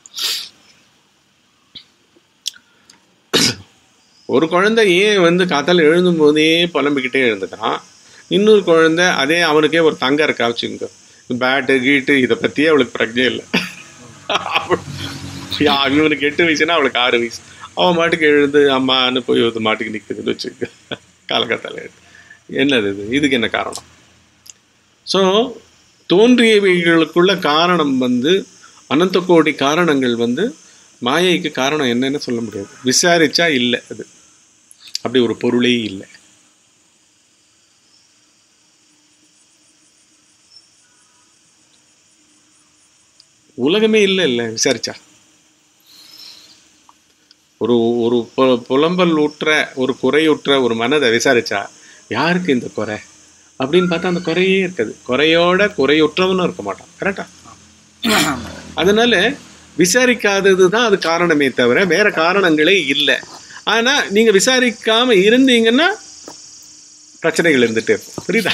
ஒரு குழந்தை ஏன் வந்து காத்தால எழுந்தும் போதே புலம்பிக்கிட்டே எழுந்துக்கிறான் இன்னொரு குழந்தை அதே அவனுக்கே ஒரு தங்கம் இருக்கா வச்சுங்க பேட்டு கீட்டு இதை பற்றியே அவளுக்கு பிரஜை இல்லை யா, இவனுக்கு எட்டு வயசுனா அவளுக்கு ஆறு வயசு அவன் மாட்டுக்கு எழுந்து அம்மான்னு போய் ஒரு மாட்டுக்கு நிற்குதுன்னு வச்சுக்க காலகத்தால என்னது இது இதுக்கு என்ன காரணம் ஸோ தோன்றியவைகளுக்குள்ள காரணம் வந்து அனந்த கோடி காரணங்கள் வந்து மாயைக்கு காரணம் என்னன்னு சொல்ல முடியாது விசாரிச்சா இல்லை அது அப்படி ஒரு பொருளே இல்லை உலகமே இல்லை இல்லை விசாரிச்சா ஒரு ஒரு பு- புலம்பல் உற்ற ஒரு குறையுற்ற ஒரு மனதை விசாரிச்சா யாருக்கு இந்த குறை அப்படின்னு பார்த்தா அந்த குறையே இருக்காது குறையோட குறையுற்றவனும் இருக்க மாட்டான் கரெக்டா அதனால விசாரிக்காதது தான் அது காரணமே தவிர வேற காரணங்களே இல்லை ஆனா நீங்க விசாரிக்காம இருந்தீங்கன்னா பிரச்சனைகள் இருந்துட்டே இருக்கும் புரியுதா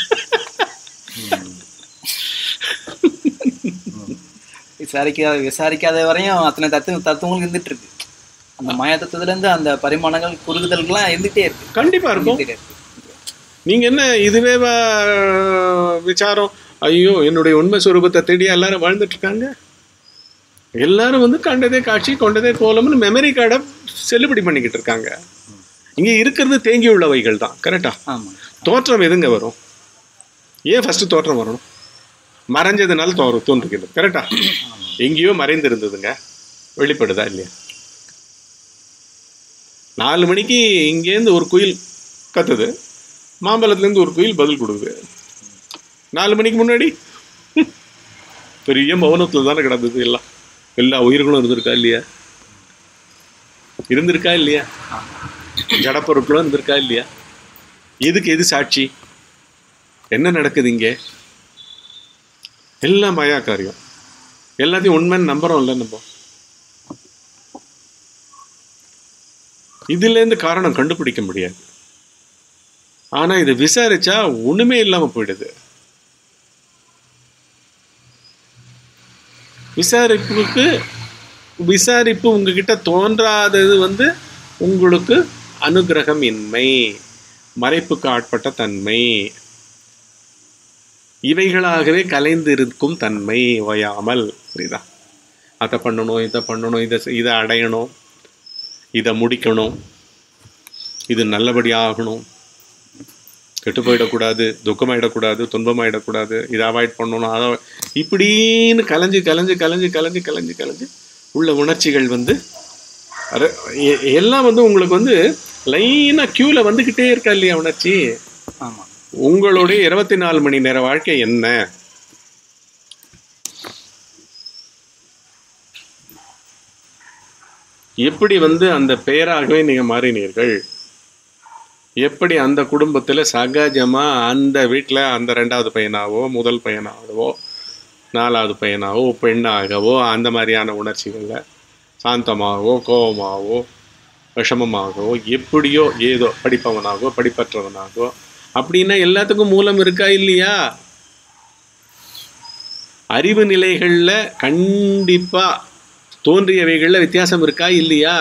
விசாரிக்காத விசாரிக்காத வரையும் அத்தனை தத்துவ தத்துவங்கள் இருந்துட்டு இருக்கு அந்த மாயா தத்துவத்துல இருந்து அந்த பரிமாணங்கள் குறுகுதல்கள்லாம் இருந்துட்டே இருக்கு கண்டிப்பா இருக்கும் இருந்துட்டே இருக்கு நீங்க என்ன இதுவே வா- விசாரம் ஐயோ என்னுடைய உண்மை சுரூபத்தை தேடி எல்லாரும் வாழ்ந்துட்டு இருக்காங்க எல்லாரும் வந்து கண்டதே காட்சி கொண்டதே கோலம்னு மெமரி கார்டை செல்லுபடி பண்ணிக்கிட்டு இருக்காங்க இங்க இருக்கிறது தேங்கி உள்ளவைகள் தான் கரெக்டா ஆமா தோற்றம் எதுங்க வரும் ஏன் ஃபர்ஸ்ட் தோற்றம் வரணும் மறைஞ்சதுனால தோ தோன்றுகிறது கரெக்டா எங்கேயோ மறைந்து இருந்ததுங்க வெளிப்படுதா இல்லையா நாலு மணிக்கு இங்கேருந்து ஒரு குயில் கத்துது மாம்பழத்துலேருந்து ஒரு குயில் பதில் கொடுக்குது நாலு மணிக்கு முன்னாடி பெரிய மௌனத்தில் தானே கிடந்தது எல்லாம் எல்லா உயிர்களும் இருந்திருக்கா இல்லையா இருந்திருக்கா இல்லையா ஜடப்பொருட்களும் இருந்திருக்கா இல்லையா எதுக்கு எது சாட்சி என்ன நடக்குது இங்கே எல்லாம் மாயா காரியம் எல்லாத்தையும் உண்மைன்னு நம்புறோம்ல நம்ம இதுலேருந்து காரணம் கண்டுபிடிக்க முடியாது ஆனா இதை விசாரிச்சா ஒண்ணுமே இல்லாம போயிடுது விசாரிப்புக்கு விசாரிப்பு உங்ககிட்ட தோன்றாதது வந்து உங்களுக்கு அனுகிரகம் இன்மை மறைப்புக்கு ஆட்பட்ட தன்மை இவைகளாகவே கலைந்து இருக்கும் தன்மை ஓயாமல் புரியுதா அதை பண்ணணும் இதை பண்ணணும் இதை செ- இதை அடையணும் இதை முடிக்கணும் இது நல்லபடியாகணும் கெட்டு போயிடக்கூடாது துக்கமாயிடக்கூடாது துன்பமாயிடக்கூடாது இதை அவாய்ட் பண்ணணும் அதை இப்படின்னு கலைஞ்சு கலைஞ்சு கலைஞ்சு கலைஞ்சு கலைஞ்சு கலைஞ்சு உள்ள உணர்ச்சிகள் வந்து அர- எ- எல்லாம் வந்து உங்களுக்கு வந்து லைனாக க்யூவில் வந்துக்கிட்டே இருக்கா இல்லையா உணர்ச்சி ஆமா உங்களுடைய இருபத்தி நாலு மணி நேர வாழ்க்கை என்ன எப்படி வந்து அந்த பெயராகவே நீங்க மாறினீர்கள் எப்படி அந்த குடும்பத்துல சகஜமா அந்த வீட்ல அந்த ரெண்டாவது பையனாவோ முதல் பையனாகவோ நாலாவது பையனாவோ பெண்ணாகவோ அந்த மாதிரியான உணர்ச்சிகள்ல சாந்தமாகவோ கோபமாகவோ விஷமமாகவோ எப்படியோ ஏதோ படிப்பவனாகவோ படிப்பற்றவனாகவோ அப்படின்னா எல்லாத்துக்கும் மூலம் இருக்கா இல்லையா அறிவு நிலைகள்ல கண்டிப்பா தோன்றியவைகள்ல வித்தியாசம் இருக்கா இல்லையா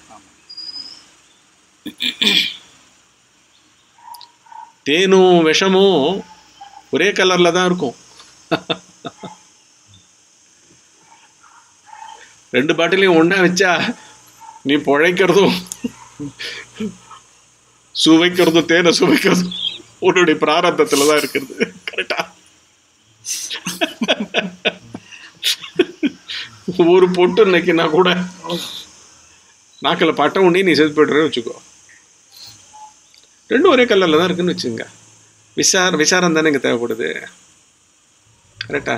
தேனும் விஷமும் ஒரே கலர்ல தான் இருக்கும் ரெண்டு பாட்டிலையும் ஒண்ணா வச்சா நீ பிழைக்கிறதும் சுவைக்கிறதும் தேனை சுவைக்கிறதும் உன்னுடைய பிராரத்தத்துல தான் இருக்கிறது கரெக்டா ஒரு பொட்டு இன்னைக்குனா கூட நாக்கில் பட்ட உடனே நீ செத்து போய்டுறேன்னு வச்சுக்கோ ரெண்டும் ஒரே கலரில் தான் இருக்குன்னு வச்சுங்க விசார விசாரம் தானே இங்கே தேவைப்படுது கரெக்டா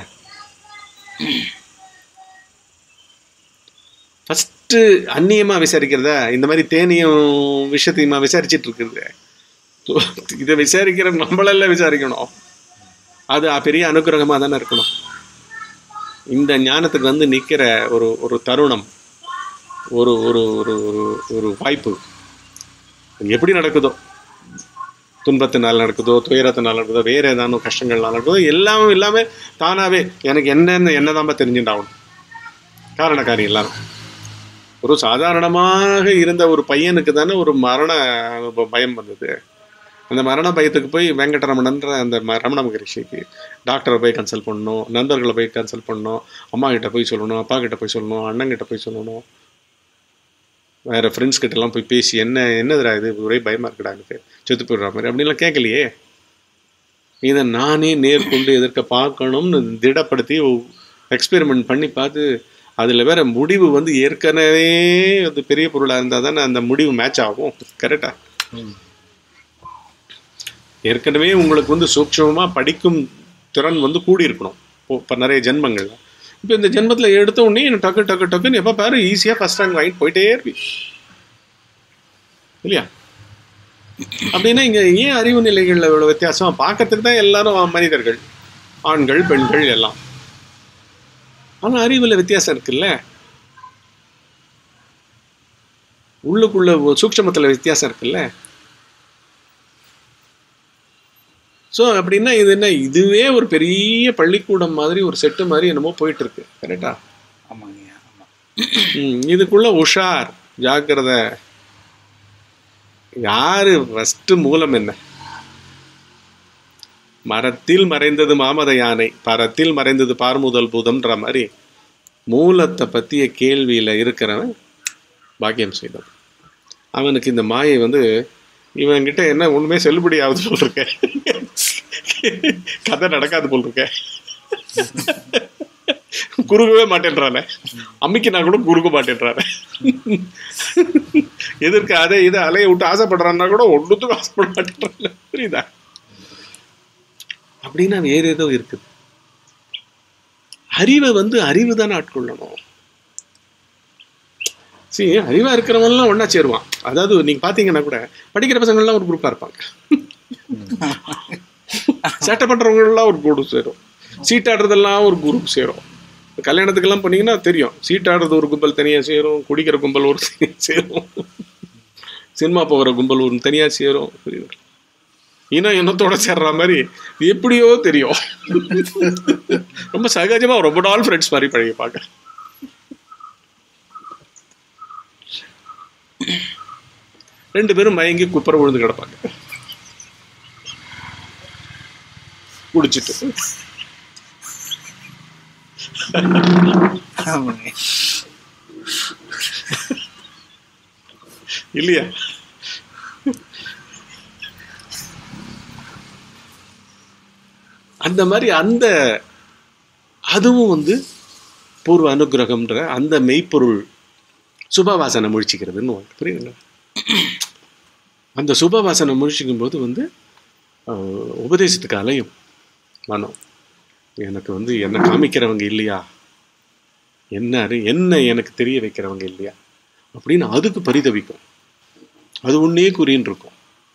ஃபஸ்ட்டு அந்நியமாக விசாரிக்கிறதா இந்த மாதிரி தேனியும் விஷயத்தையுமா விசாரிச்சிட்டு இருக்கிறது இதை விசாரிக்கிற நம்மளெல்லாம் விசாரிக்கணும் அது பெரிய அனுகிரகமாக தானே இருக்கணும் இந்த ஞானத்துக்கு வந்து நிற்கிற ஒரு ஒரு தருணம் ஒரு ஒரு ஒரு ஒரு ஒரு வாய்ப்பு அது எப்படி நடக்குதோ துன்பத்தினால் நடக்குதோ துயரத்தினால் நடக்குதோ வேற ஏதானும் கஷ்டங்கள்னால நடக்குதோ எல்லாமே எல்லாமே தானாவே எனக்கு என்னென்ன என்னதான்பா தெரிஞ்சுட்டாகணும் காரணக்காரி எல்லாரும் ஒரு சாதாரணமாக இருந்த ஒரு பையனுக்கு தானே ஒரு மரண ப- பயம் வந்தது அந்த மரண பயத்துக்கு போய் வெங்கடரமணன்ற அந்த ம- ரமண மகரிஷிக்கு டாக்டரை போய் கன்சல்ட் பண்ணணும் நண்பர்களை போய் கன்சல்ட் பண்ணணும் அம்மா கிட்ட போய் சொல்லணும் அப்பா கிட்ட போய் சொல்லணும் அண்ணன் கிட்ட போய் சொல்லணும் வேற ஃப்ரெண்ட்ஸ் கிட்ட எல்லாம் போய் பேசி என்ன என்னதுடா இது ஒரே பயமா இருக்குடா எனக்கு செத்து போயிடுற மாதிரி அப்படிலாம் கேட்கலையே இதை நானே நேர்கொண்டு எதிர்க்க பார்க்கணும்னு திடப்படுத்தி எக்ஸ்பெரிமெண்ட் பண்ணி பார்த்து அதில் வேற முடிவு வந்து ஏற்கனவே அது பெரிய பொருளாக இருந்தால் தானே அந்த முடிவு மேட்ச் ஆகும் கரெக்டா ஏற்கனவே உங்களுக்கு வந்து சூக்ஷமமாக படிக்கும் திறன் வந்து கூடி இருக்கணும் இப்போ நிறைய ஜென்மங்கள்ல இப்போ இந்த ஜென்மத்தில் எடுத்த உடனே எனக்கு டக்கு டக்கு டக்குன்னு எப்போ பாரு ஈஸியாக ஃபர்ஸ்ட் ரேங்க் வாங்கிட்டு போயிட்டே இருப்பி இல்லையா அப்படின்னா இங்கே ஏன் அறிவு நிலைகளில் இவ்வளோ வித்தியாசம் பார்க்கறதுக்கு தான் எல்லாரும் மனிதர்கள் ஆண்கள் பெண்கள் எல்லாம் ஆனால் அறிவில் வித்தியாசம் இருக்குல்ல உள்ளுக்குள்ள சூக்ஷமத்தில் வித்தியாசம் இருக்குல்ல ஸோ அப்படின்னா இது என்ன இதுவே ஒரு பெரிய பள்ளிக்கூடம் மாதிரி ஒரு செட்டு மாதிரி என்னமோ போயிட்டு இருக்கு கரெக்டா ஆமாங்க ஆமா ம், இதுக்குள்ள உஷார் ஜாக்கிரதை யாரு ஃபர்ஸ்ட் மூலம் என்ன மரத்தில் மறைந்தது மாமத யானை பரத்தில் மறைந்தது பார்முதல் பூதம்ன்ற மாதிரி மூலத்தை பற்றிய கேள்வியில் இருக்கிறவன் பாக்கியம் செய்தவன் அவனுக்கு இந்த மாயை வந்து இவன்கிட்ட என்ன ஒண்ணுமே செல்லுபடி ஆகுது போல் இருக்க கதை நடக்காது போல் இருக்க குறுகவே மாட்டேன்றானே அம்மிக்கு நான் கூட குறுக்க மாட்டேன்றானே எதிர்க்க அதை இதை அலைய விட்டு ஆசைப்படுறான்னா கூட ஒன்றுத்துக்கும் ஆசைப்பட மாட்டேன்றானே புரியுதா அப்படின்னா வேற ஏதோ இருக்குது அறிவை வந்து அறிவு தானே ஆட்கொள்ளணும் சரி அறிவா இருக்கிறவங்கலாம் ஒண்ணா சேருவான் அதாவது நீங்க பாத்தீங்கன்னா கூட படிக்கிற பசங்கள்லாம் ஒரு குரூப்பா இருப்பாங்க சேட்டை பண்றவங்க எல்லாம் ஒரு குரூப் சேரும் சீட்டாடுறதெல்லாம் ஒரு குரூப் சேரும் கல்யாணத்துக்கெல்லாம் போனீங்கன்னா தெரியும் சீட்டாடுறது ஒரு கும்பல் தனியா சேரும் குடிக்கிற கும்பல் ஒரு தனியா சேரும் சினிமா போகிற கும்பல் ஒரு தனியா சேரும் புரியுது இனம் இனத்தோட சேர்ற மாதிரி எப்படியோ தெரியும் ரொம்ப சகஜமா ரொம்ப நாள் ஃப்ரெண்ட்ஸ் மாதிரி பழகி பார்க்க ரெண்டு பேரும் மயங்கி குப்பரை விழுந்து கிடப்பாங்க குடிச்சிட்டு ஆமாங்க இல்லையா அந்த மாதிரி அந்த அதுவும் வந்து பூர்வ அனுகிரகம்ன்ற அந்த மெய்ப்பொருள் சுபவாசனை முழிச்சிக்கிறதுன்னு ஒன்று புரியுதுங்களா அந்த சுபவாசனை முழிச்சிக்கும் போது வந்து ஆஹ், உபதேசத்துக்கு அலையும் மனம் எனக்கு வந்து என்ன காமிக்கிறவங்க இல்லையா என்ன அறி- என்ன எனக்கு தெரிய வைக்கிறவங்க இல்லையா அப்படின்னு அதுக்கு பரிதவிக்கும் அது ஒன்னே குறின்னு இருக்கும்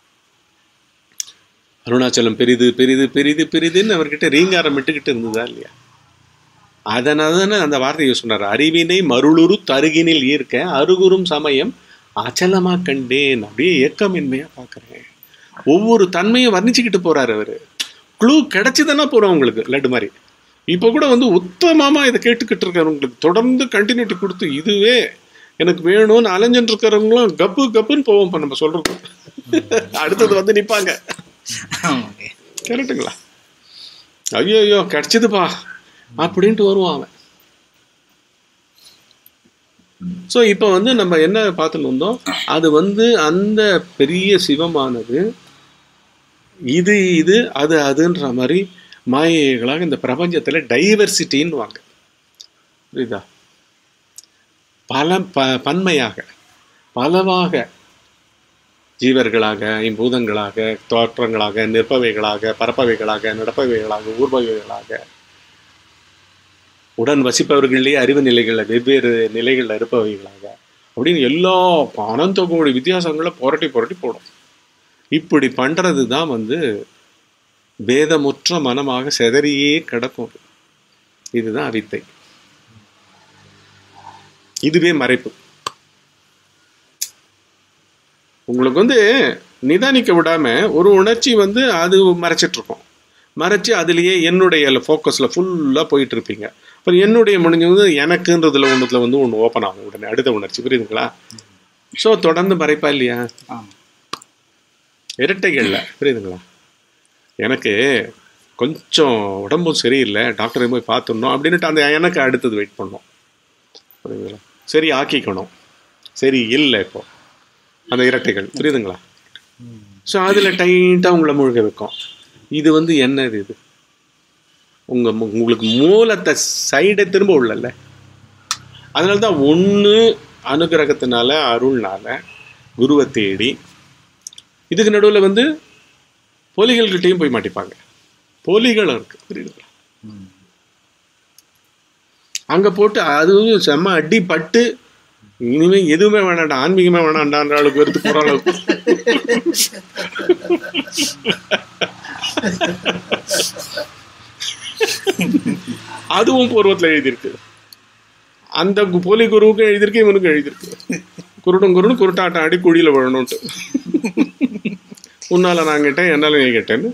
அருணாச்சலம் பெரிது பெரிது பெரிது பெரிதுன்னு அவர்கிட்ட ரீங்காரம் விட்டுக்கிட்டு இருந்ததா இல்லையா அதனால தானே அந்த வார்த்தையை சொன்னார் அறிவினை மருளுரு தருகினில் ஈர்க்க அருகுரும் சமயம் அச்சலமா கண்டேன் அப்படியே ஏக்கமின்மையா பார்க்கறேன் ஒவ்வொரு தன்மையும் வர்ணிச்சுக்கிட்டு போறாரு அவரு க்ளூ கிடைச்சுதானே போறோம் உங்களுக்கு லட்டு மாதிரி இப்போ கூட வந்து உத்தமமா இதை கேட்டுக்கிட்டு இருக்கிறவங்களுக்கு தொடர்ந்து கண்டினியூட்டி கொடுத்து இதுவே எனக்கு வேணும்னு அலைஞ்சுட்டு இருக்கிறவங்களும் கப்பு கப்புன்னு போவோம் இப்போ நம்ம சொல்றது அடுத்தது வந்து நிப்பாங்க ஆமாங்க கரெக்டுங்களா ஐயோ ஐயோ கிடைச்சதுப்பா அப்படின்ட்டு வருவான் அவன் ஸோ இப்போ வந்து நம்ம என்ன பார்த்துட்டு வந்தோம் அது வந்து அந்த பெரிய சிவமானது இது இது அது அதுன்ற மாதிரி மாயைகளாக இந்த பிரபஞ்சத்தில் டைவர்சிட்டின்னு வாங்க புரியுதா பல ப பன்மையாக பலவாக ஜீவர்களாக ஐம்பூதங்களாக தோற்றங்களாக நிற்பவைகளாக பரப்பவைகளாக நடப்பவைகளாக ஊர்பவைகளாக உடன் வசிப்பவர்களிலேயே அறிவு நிலைகளில் வெவ்வேறு நிலைகளில் இருப்பவைகளாக அப்படின்னு எல்லா அனந்தகோடி வித்தியாசங்களை புரட்டி புரட்டி போடும் இப்படி பண்றது தான் வந்து பேதமுற்ற மனமாக செதறியே கிடக்கும் இதுதான் அவித்தை இதுவே மறைப்பு உங்களுக்கு வந்து நிதானிக்க விடாம ஒரு உணர்ச்சி வந்து அது மறைச்சிட்டு இருக்கும் மறைச்சு அதுலேயே என்னுடைய ஃபோக்கஸில் ஃபுல்லாக போயிட்டு இருப்பீங்க அப்புறம் என்னுடைய முடிஞ்சு வந்து எனக்குன்றதுல ஒன்றுத்துல வந்து ஒன்று ஓப்பன் ஆகும் உடனே அடுத்த உணர்ச்சி புரியுதுங்களா ஸோ தொடர்ந்து மறைப்பா இல்லையா ஆமா இரட்டைகள்ல புரியுதுங்களா எனக்கு கொஞ்சம் உடம்பும் சரியில்லை டாக்டரை போய் பார்த்துடணும் அப்படின்னுட்டு அந்த எனக்கு அடுத்தது வெயிட் பண்ணோம் புரியுதுங்களா சரி ஆக்கிக்கணும் சரி இல்லை இப்போ அந்த இரட்டைகள் புரியுதுங்களா ஸோ அதில் டைட்டாக உங்களை முழுக வைக்கும் இது வந்து என்னது இது உங்கள் உங்களுக்கு மூலத்தை சைடை திரும்ப உள்ளல அதனால தான் ஒன்று அனுகிரகத்தினால அருள்னால குருவை தேடி இதுக்கு நடுவில் வந்து போலிகள்கிட்டையும் போய் மாட்டிப்பாங்க போலிகளும் இருக்கு புரியுதுங்களா அங்க போட்டு அது வந்து செம்ம அடி பட்டு இனிமே எதுவுமே வேணாண்டா ஆன்மீகமே வேணாண்டான்ற அளவுக்கு வெறுத்து போற அளவுக்கு அதுவும் பூர்வத்துல எழுதியிருக்கு அந்த கு- போலி குருவுக்கும் எழுதியிருக்கு இவனுக்கும் எழுதியிருக்கு குருடும் குருடும் குருட்டாட்டம் அடி குழியில விழணும்ட்டு உன்னால நான் கேட்டேன் என்னால நீ கேட்டேன்னு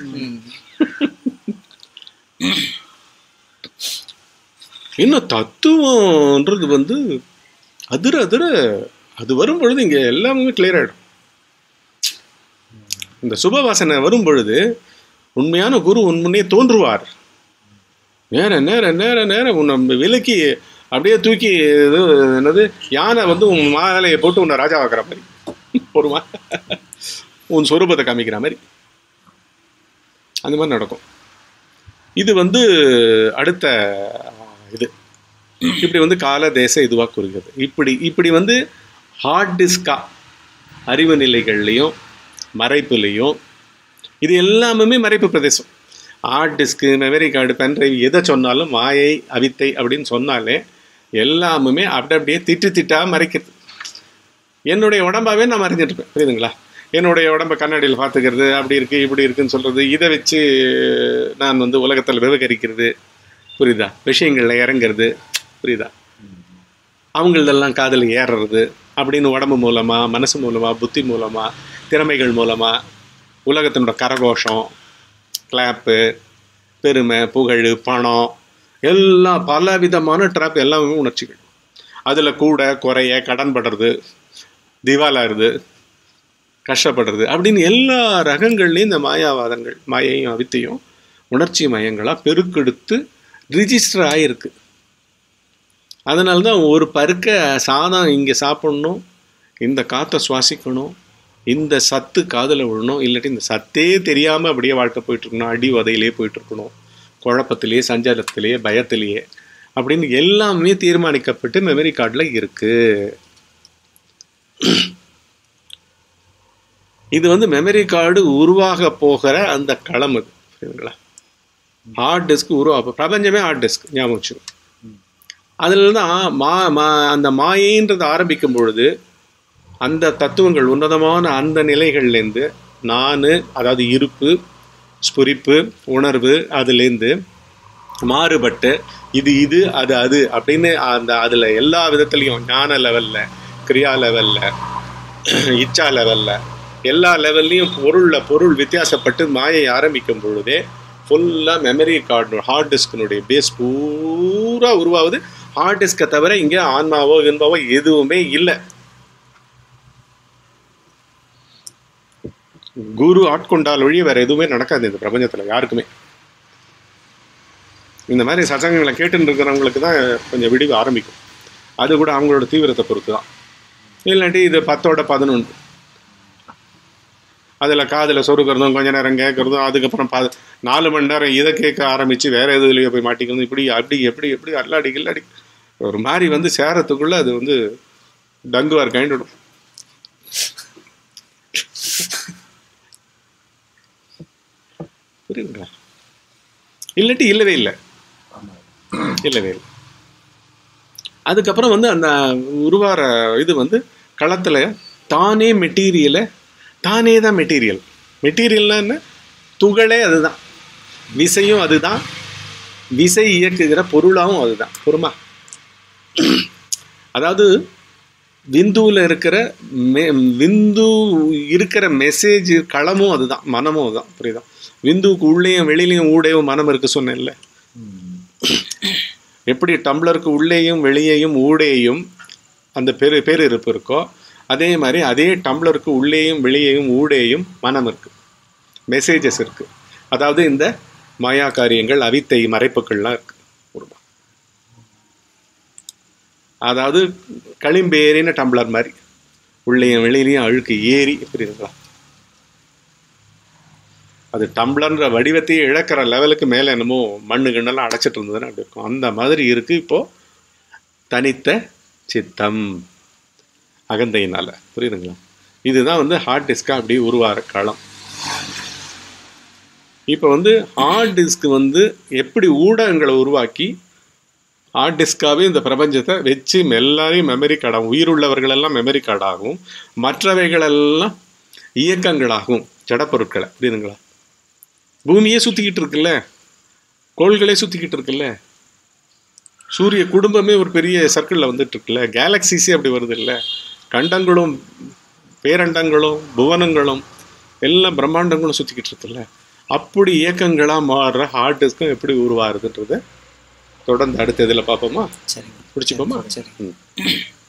இன்னும் தத்துவம்ன்றது வந்து அதிர அதிர அது வரும் பொழுது இங்க எல்லாமே கிளியர் ஆயிடும் இந்த சுபவாசனை வரும் பொழுது உண்மையான குரு உன் முன்னே தோன்றுவார் நேர நேர நேர நேர உன்னை விலக்கி அப்படியே தூக்கி இது என்னது யானை வந்து உன் மாலையை போட்டு உன்னை ராஜாவாக்குற மாதிரி ஒரு மா உன் சொரூபத்தை காமிக்கிற மாதிரி அந்த மாதிரி நடக்கும் இது வந்து அடுத்த இது இப்படி வந்து கால தேச இதுவாக கூறுகிறது இப்படி இப்படி வந்து ஹார்ட் டிஸ்கா அறிவு நிலைகள்லையும் மறைப்புலையும் இது எல்லாமே மறைப்பு பிரதேசம் hard disk memory card pen drive எதை சொன்னாலும் மாயை அவித்தை அப்படின்னு சொன்னாலே எல்லாமுமே அப்படி அப்படியே திட்டு திட்டா மறைக்கிறது என்னுடைய உடம்பாவே நான் மறைஞ்சிட்டு இருப்பேன் புரியுதுங்களா என்னுடைய உடம்ப கண்ணாடியில் பார்த்துக்கிறது அப்படி இருக்கு இப்படி இருக்குன்னு சொல்றது இதை வச்சு நான் வந்து உலகத்தில் விவகரிக்கிறது புரியுதா விஷயங்களில் இறங்குறது புரியுதா அவங்களதெல்லாம் காதில் ஏறுறது அப்படின்னு உடம்பு மூலமா மனசு மூலமா புத்தி மூலமா திறமைகள் மூலமா உலகத்தினோட கரகோஷம் கிளாப்பு பெருமை புகழ் பணம் எல்லாம் பல விதமான ட்ராப் எல்லாமே உணர்ச்சிகள் அதில் கூட குறைய கடன் படுறது திவாலாருது கஷ்டப்படுறது அப்படின்னு எல்லா ரகங்கள்லையும் இந்த மாயாவாதங்கள் மாயையும் அவித்தையும் உணர்ச்சி மயங்களாக பெருக்கெடுத்து ரிஜிஸ்டர் ஆகிருக்கு அதனால தான் ஒரு பருக்க சாதம் இங்கே சாப்பிடணும் இந்த காற்றை சுவாசிக்கணும் இந்த சத்து காதில் விழணும் இல்லாட்டி இந்த சத்தே தெரியாமல் அப்படியே வாழ்க்கை போயிட்டு இருக்கணும் அடி உதையிலே போயிட்டு இருக்கணும் குழப்பத்திலேயே சஞ்சாரத்திலேயே பயத்திலேயே அப்படின்னு எல்லாமே தீர்மானிக்கப்பட்டு மெமரி கார்டில் இருக்கு இது வந்து மெமரி கார்டு உருவாக போகிற அந்த களம் அது சரிங்களா ஹார்ட் டிஸ்க் உருவா பிரபஞ்சமே ஹார்ட் டிஸ்க் ஞாபகம் வச்சுக்கோ அதுல தான் மா மா அந்த மாயைன்றது ஆரம்பிக்கும் பொழுது அந்த தத்துவங்கள் உன்னதமான அந்த நிலைகள்லேருந்து நான் அதாவது இருப்பு ஸ்புரிப்பு உணர்வு அதுலேருந்து மாறுபட்டு இது இது அது அது அப்படின்னு அந்த அதில் எல்லா விதத்துலேயும் ஞான லெவலில் கிரியா லெவலில் இச்சா லெவலில் எல்லா லெவல்லையும் பொருளில் பொருள் வித்தியாசப்பட்டு மாயை ஆரம்பிக்கும் பொழுதே ஃபுல்லாக மெமரி கார்டு ஹார்ட் டிஸ்கினுடைய பேஸ் பூரா உருவாகுது ஹார்ட் டிஸ்கை தவிர இங்கே ஆன்மாவோ இன்பவோ எதுவுமே இல்லை குரு ஆட்கொண்டால் ஒழிய வேற எதுவுமே நடக்காது இந்த பிரபஞ்சத்தில் யாருக்குமே இந்த மாதிரி சசங்கங்களை கேட்டுன்னு இருக்கிறவங்களுக்கு தான் கொஞ்சம் விடிவு ஆரம்பிக்கும் அது கூட அவங்களோட தீவிரத்தை பொறுத்து தான் இல்லாட்டி இது பத்தோட பதினொன்று அதில் காதில் சொருக்கிறதும் கொஞ்ச நேரம் கேட்குறதும் அதுக்கப்புறம் ப நாலு மணி நேரம் இதை கேட்க ஆரம்பித்து வேற எதுலையோ போய் மாட்டிக்கணும் இப்படி அப்படி எப்படி எப்படி அல்லாடி கில்லாடி ஒரு மாதிரி வந்து சேரத்துக்குள்ளே அது வந்து டங்குவார் கைண்டிடும் புரியுதுங்களா இல்லாட்டி இல்லவே இல்லை இல்லவே இல்லை அதுக்கப்புறம் வந்து அந்த உருவார இது வந்து களத்தில் தானே மெட்டீரியலை தானே தான் மெட்டீரியல் மெட்டீரியல்னா என்ன துகளே அதுதான் விசையும் அதுதான் விசை இயக்குகிற பொருளாகவும் அதுதான் பொறுமா அதாவது விந்துவில் இருக்கிற மெ விந்து இருக்கிற மெசேஜ் களமும் அதுதான் மனமும் அதுதான் புரியுதா விந்துவுக்கு உள்ளேயும் வெளியிலையும் ஊடையும் மனம் இருக்கு சொன்னேன்ல எப்படி டம்ளருக்கு உள்ளேயும் வெளியேயும் ஊடேயும் அந்த பெரு பேரிருப்பு இருக்கோ அதே மாதிரி அதே டம்ளருக்கு உள்ளேயும் வெளியேயும் ஊடேயும் மனம் இருக்கு மெசேஜஸ் இருக்கு அதாவது இந்த மாயா காரியங்கள் அவித்தை மறைப்புகள்லாம் இருக்கு உருவா அதாவது களிம்பேறின டம்ளர் மாதிரி உள்ளேயும் வெளியிலையும் அழுக்கு ஏறி புரியுதுங்களா அது டம்ளர்ன்ற வடிவத்தையே இழக்கிற லெவலுக்கு மேலே என்னமோ மண்ணு கிண்ணெல்லாம் அடைச்சிட்டு இருந்ததுன்னு அப்படி இருக்கும் அந்த மாதிரி இருக்கு இப்போ தனித்த சித்தம் அகந்தையினால புரியுதுங்களா இதுதான் வந்து ஹார்ட் டிஸ்கா அப்படி உருவாகிற களம் இப்போ வந்து ஹார்ட் டிஸ்க் வந்து எப்படி ஊடகங்களை உருவாக்கி ஹார்ட் டிஸ்காவே இந்த பிரபஞ்சத்தை வச்சு எல்லாரையும் மெமரி கார்டாகும் உயிருள்ளவர்களெல்லாம் மெமரி கார்டாகும் மற்றவைகளெல்லாம் இயக்கங்களாகும் ஜடப்பொருட்களை புரியுதுங்களா பூமியே சுற்றிக்கிட்டு இருக்குல்ல கோள்களே சுற்றிக்கிட்டு இருக்குல்ல சூரிய குடும்பமே ஒரு பெரிய சர்க்கிளில் வந்துட்டு இருக்குல்ல கேலக்சிஸே அப்படி வருது இல்லை கண்டங்களும் பேரண்டங்களும் புவனங்களும் எல்லாம் பிரம்மாண்டங்களும் சுற்றிக்கிட்டு இருக்குல்ல அப்படி இயக்கங்களாக மாறுற ஹார்ட் டிஸ்க்கும் எப்படி உருவாகுதுன்றதை தொடர்ந்து அடுத்த இதில் பார்ப்போமா சரிங்க பிடிச்சிப்போமா சரி ம்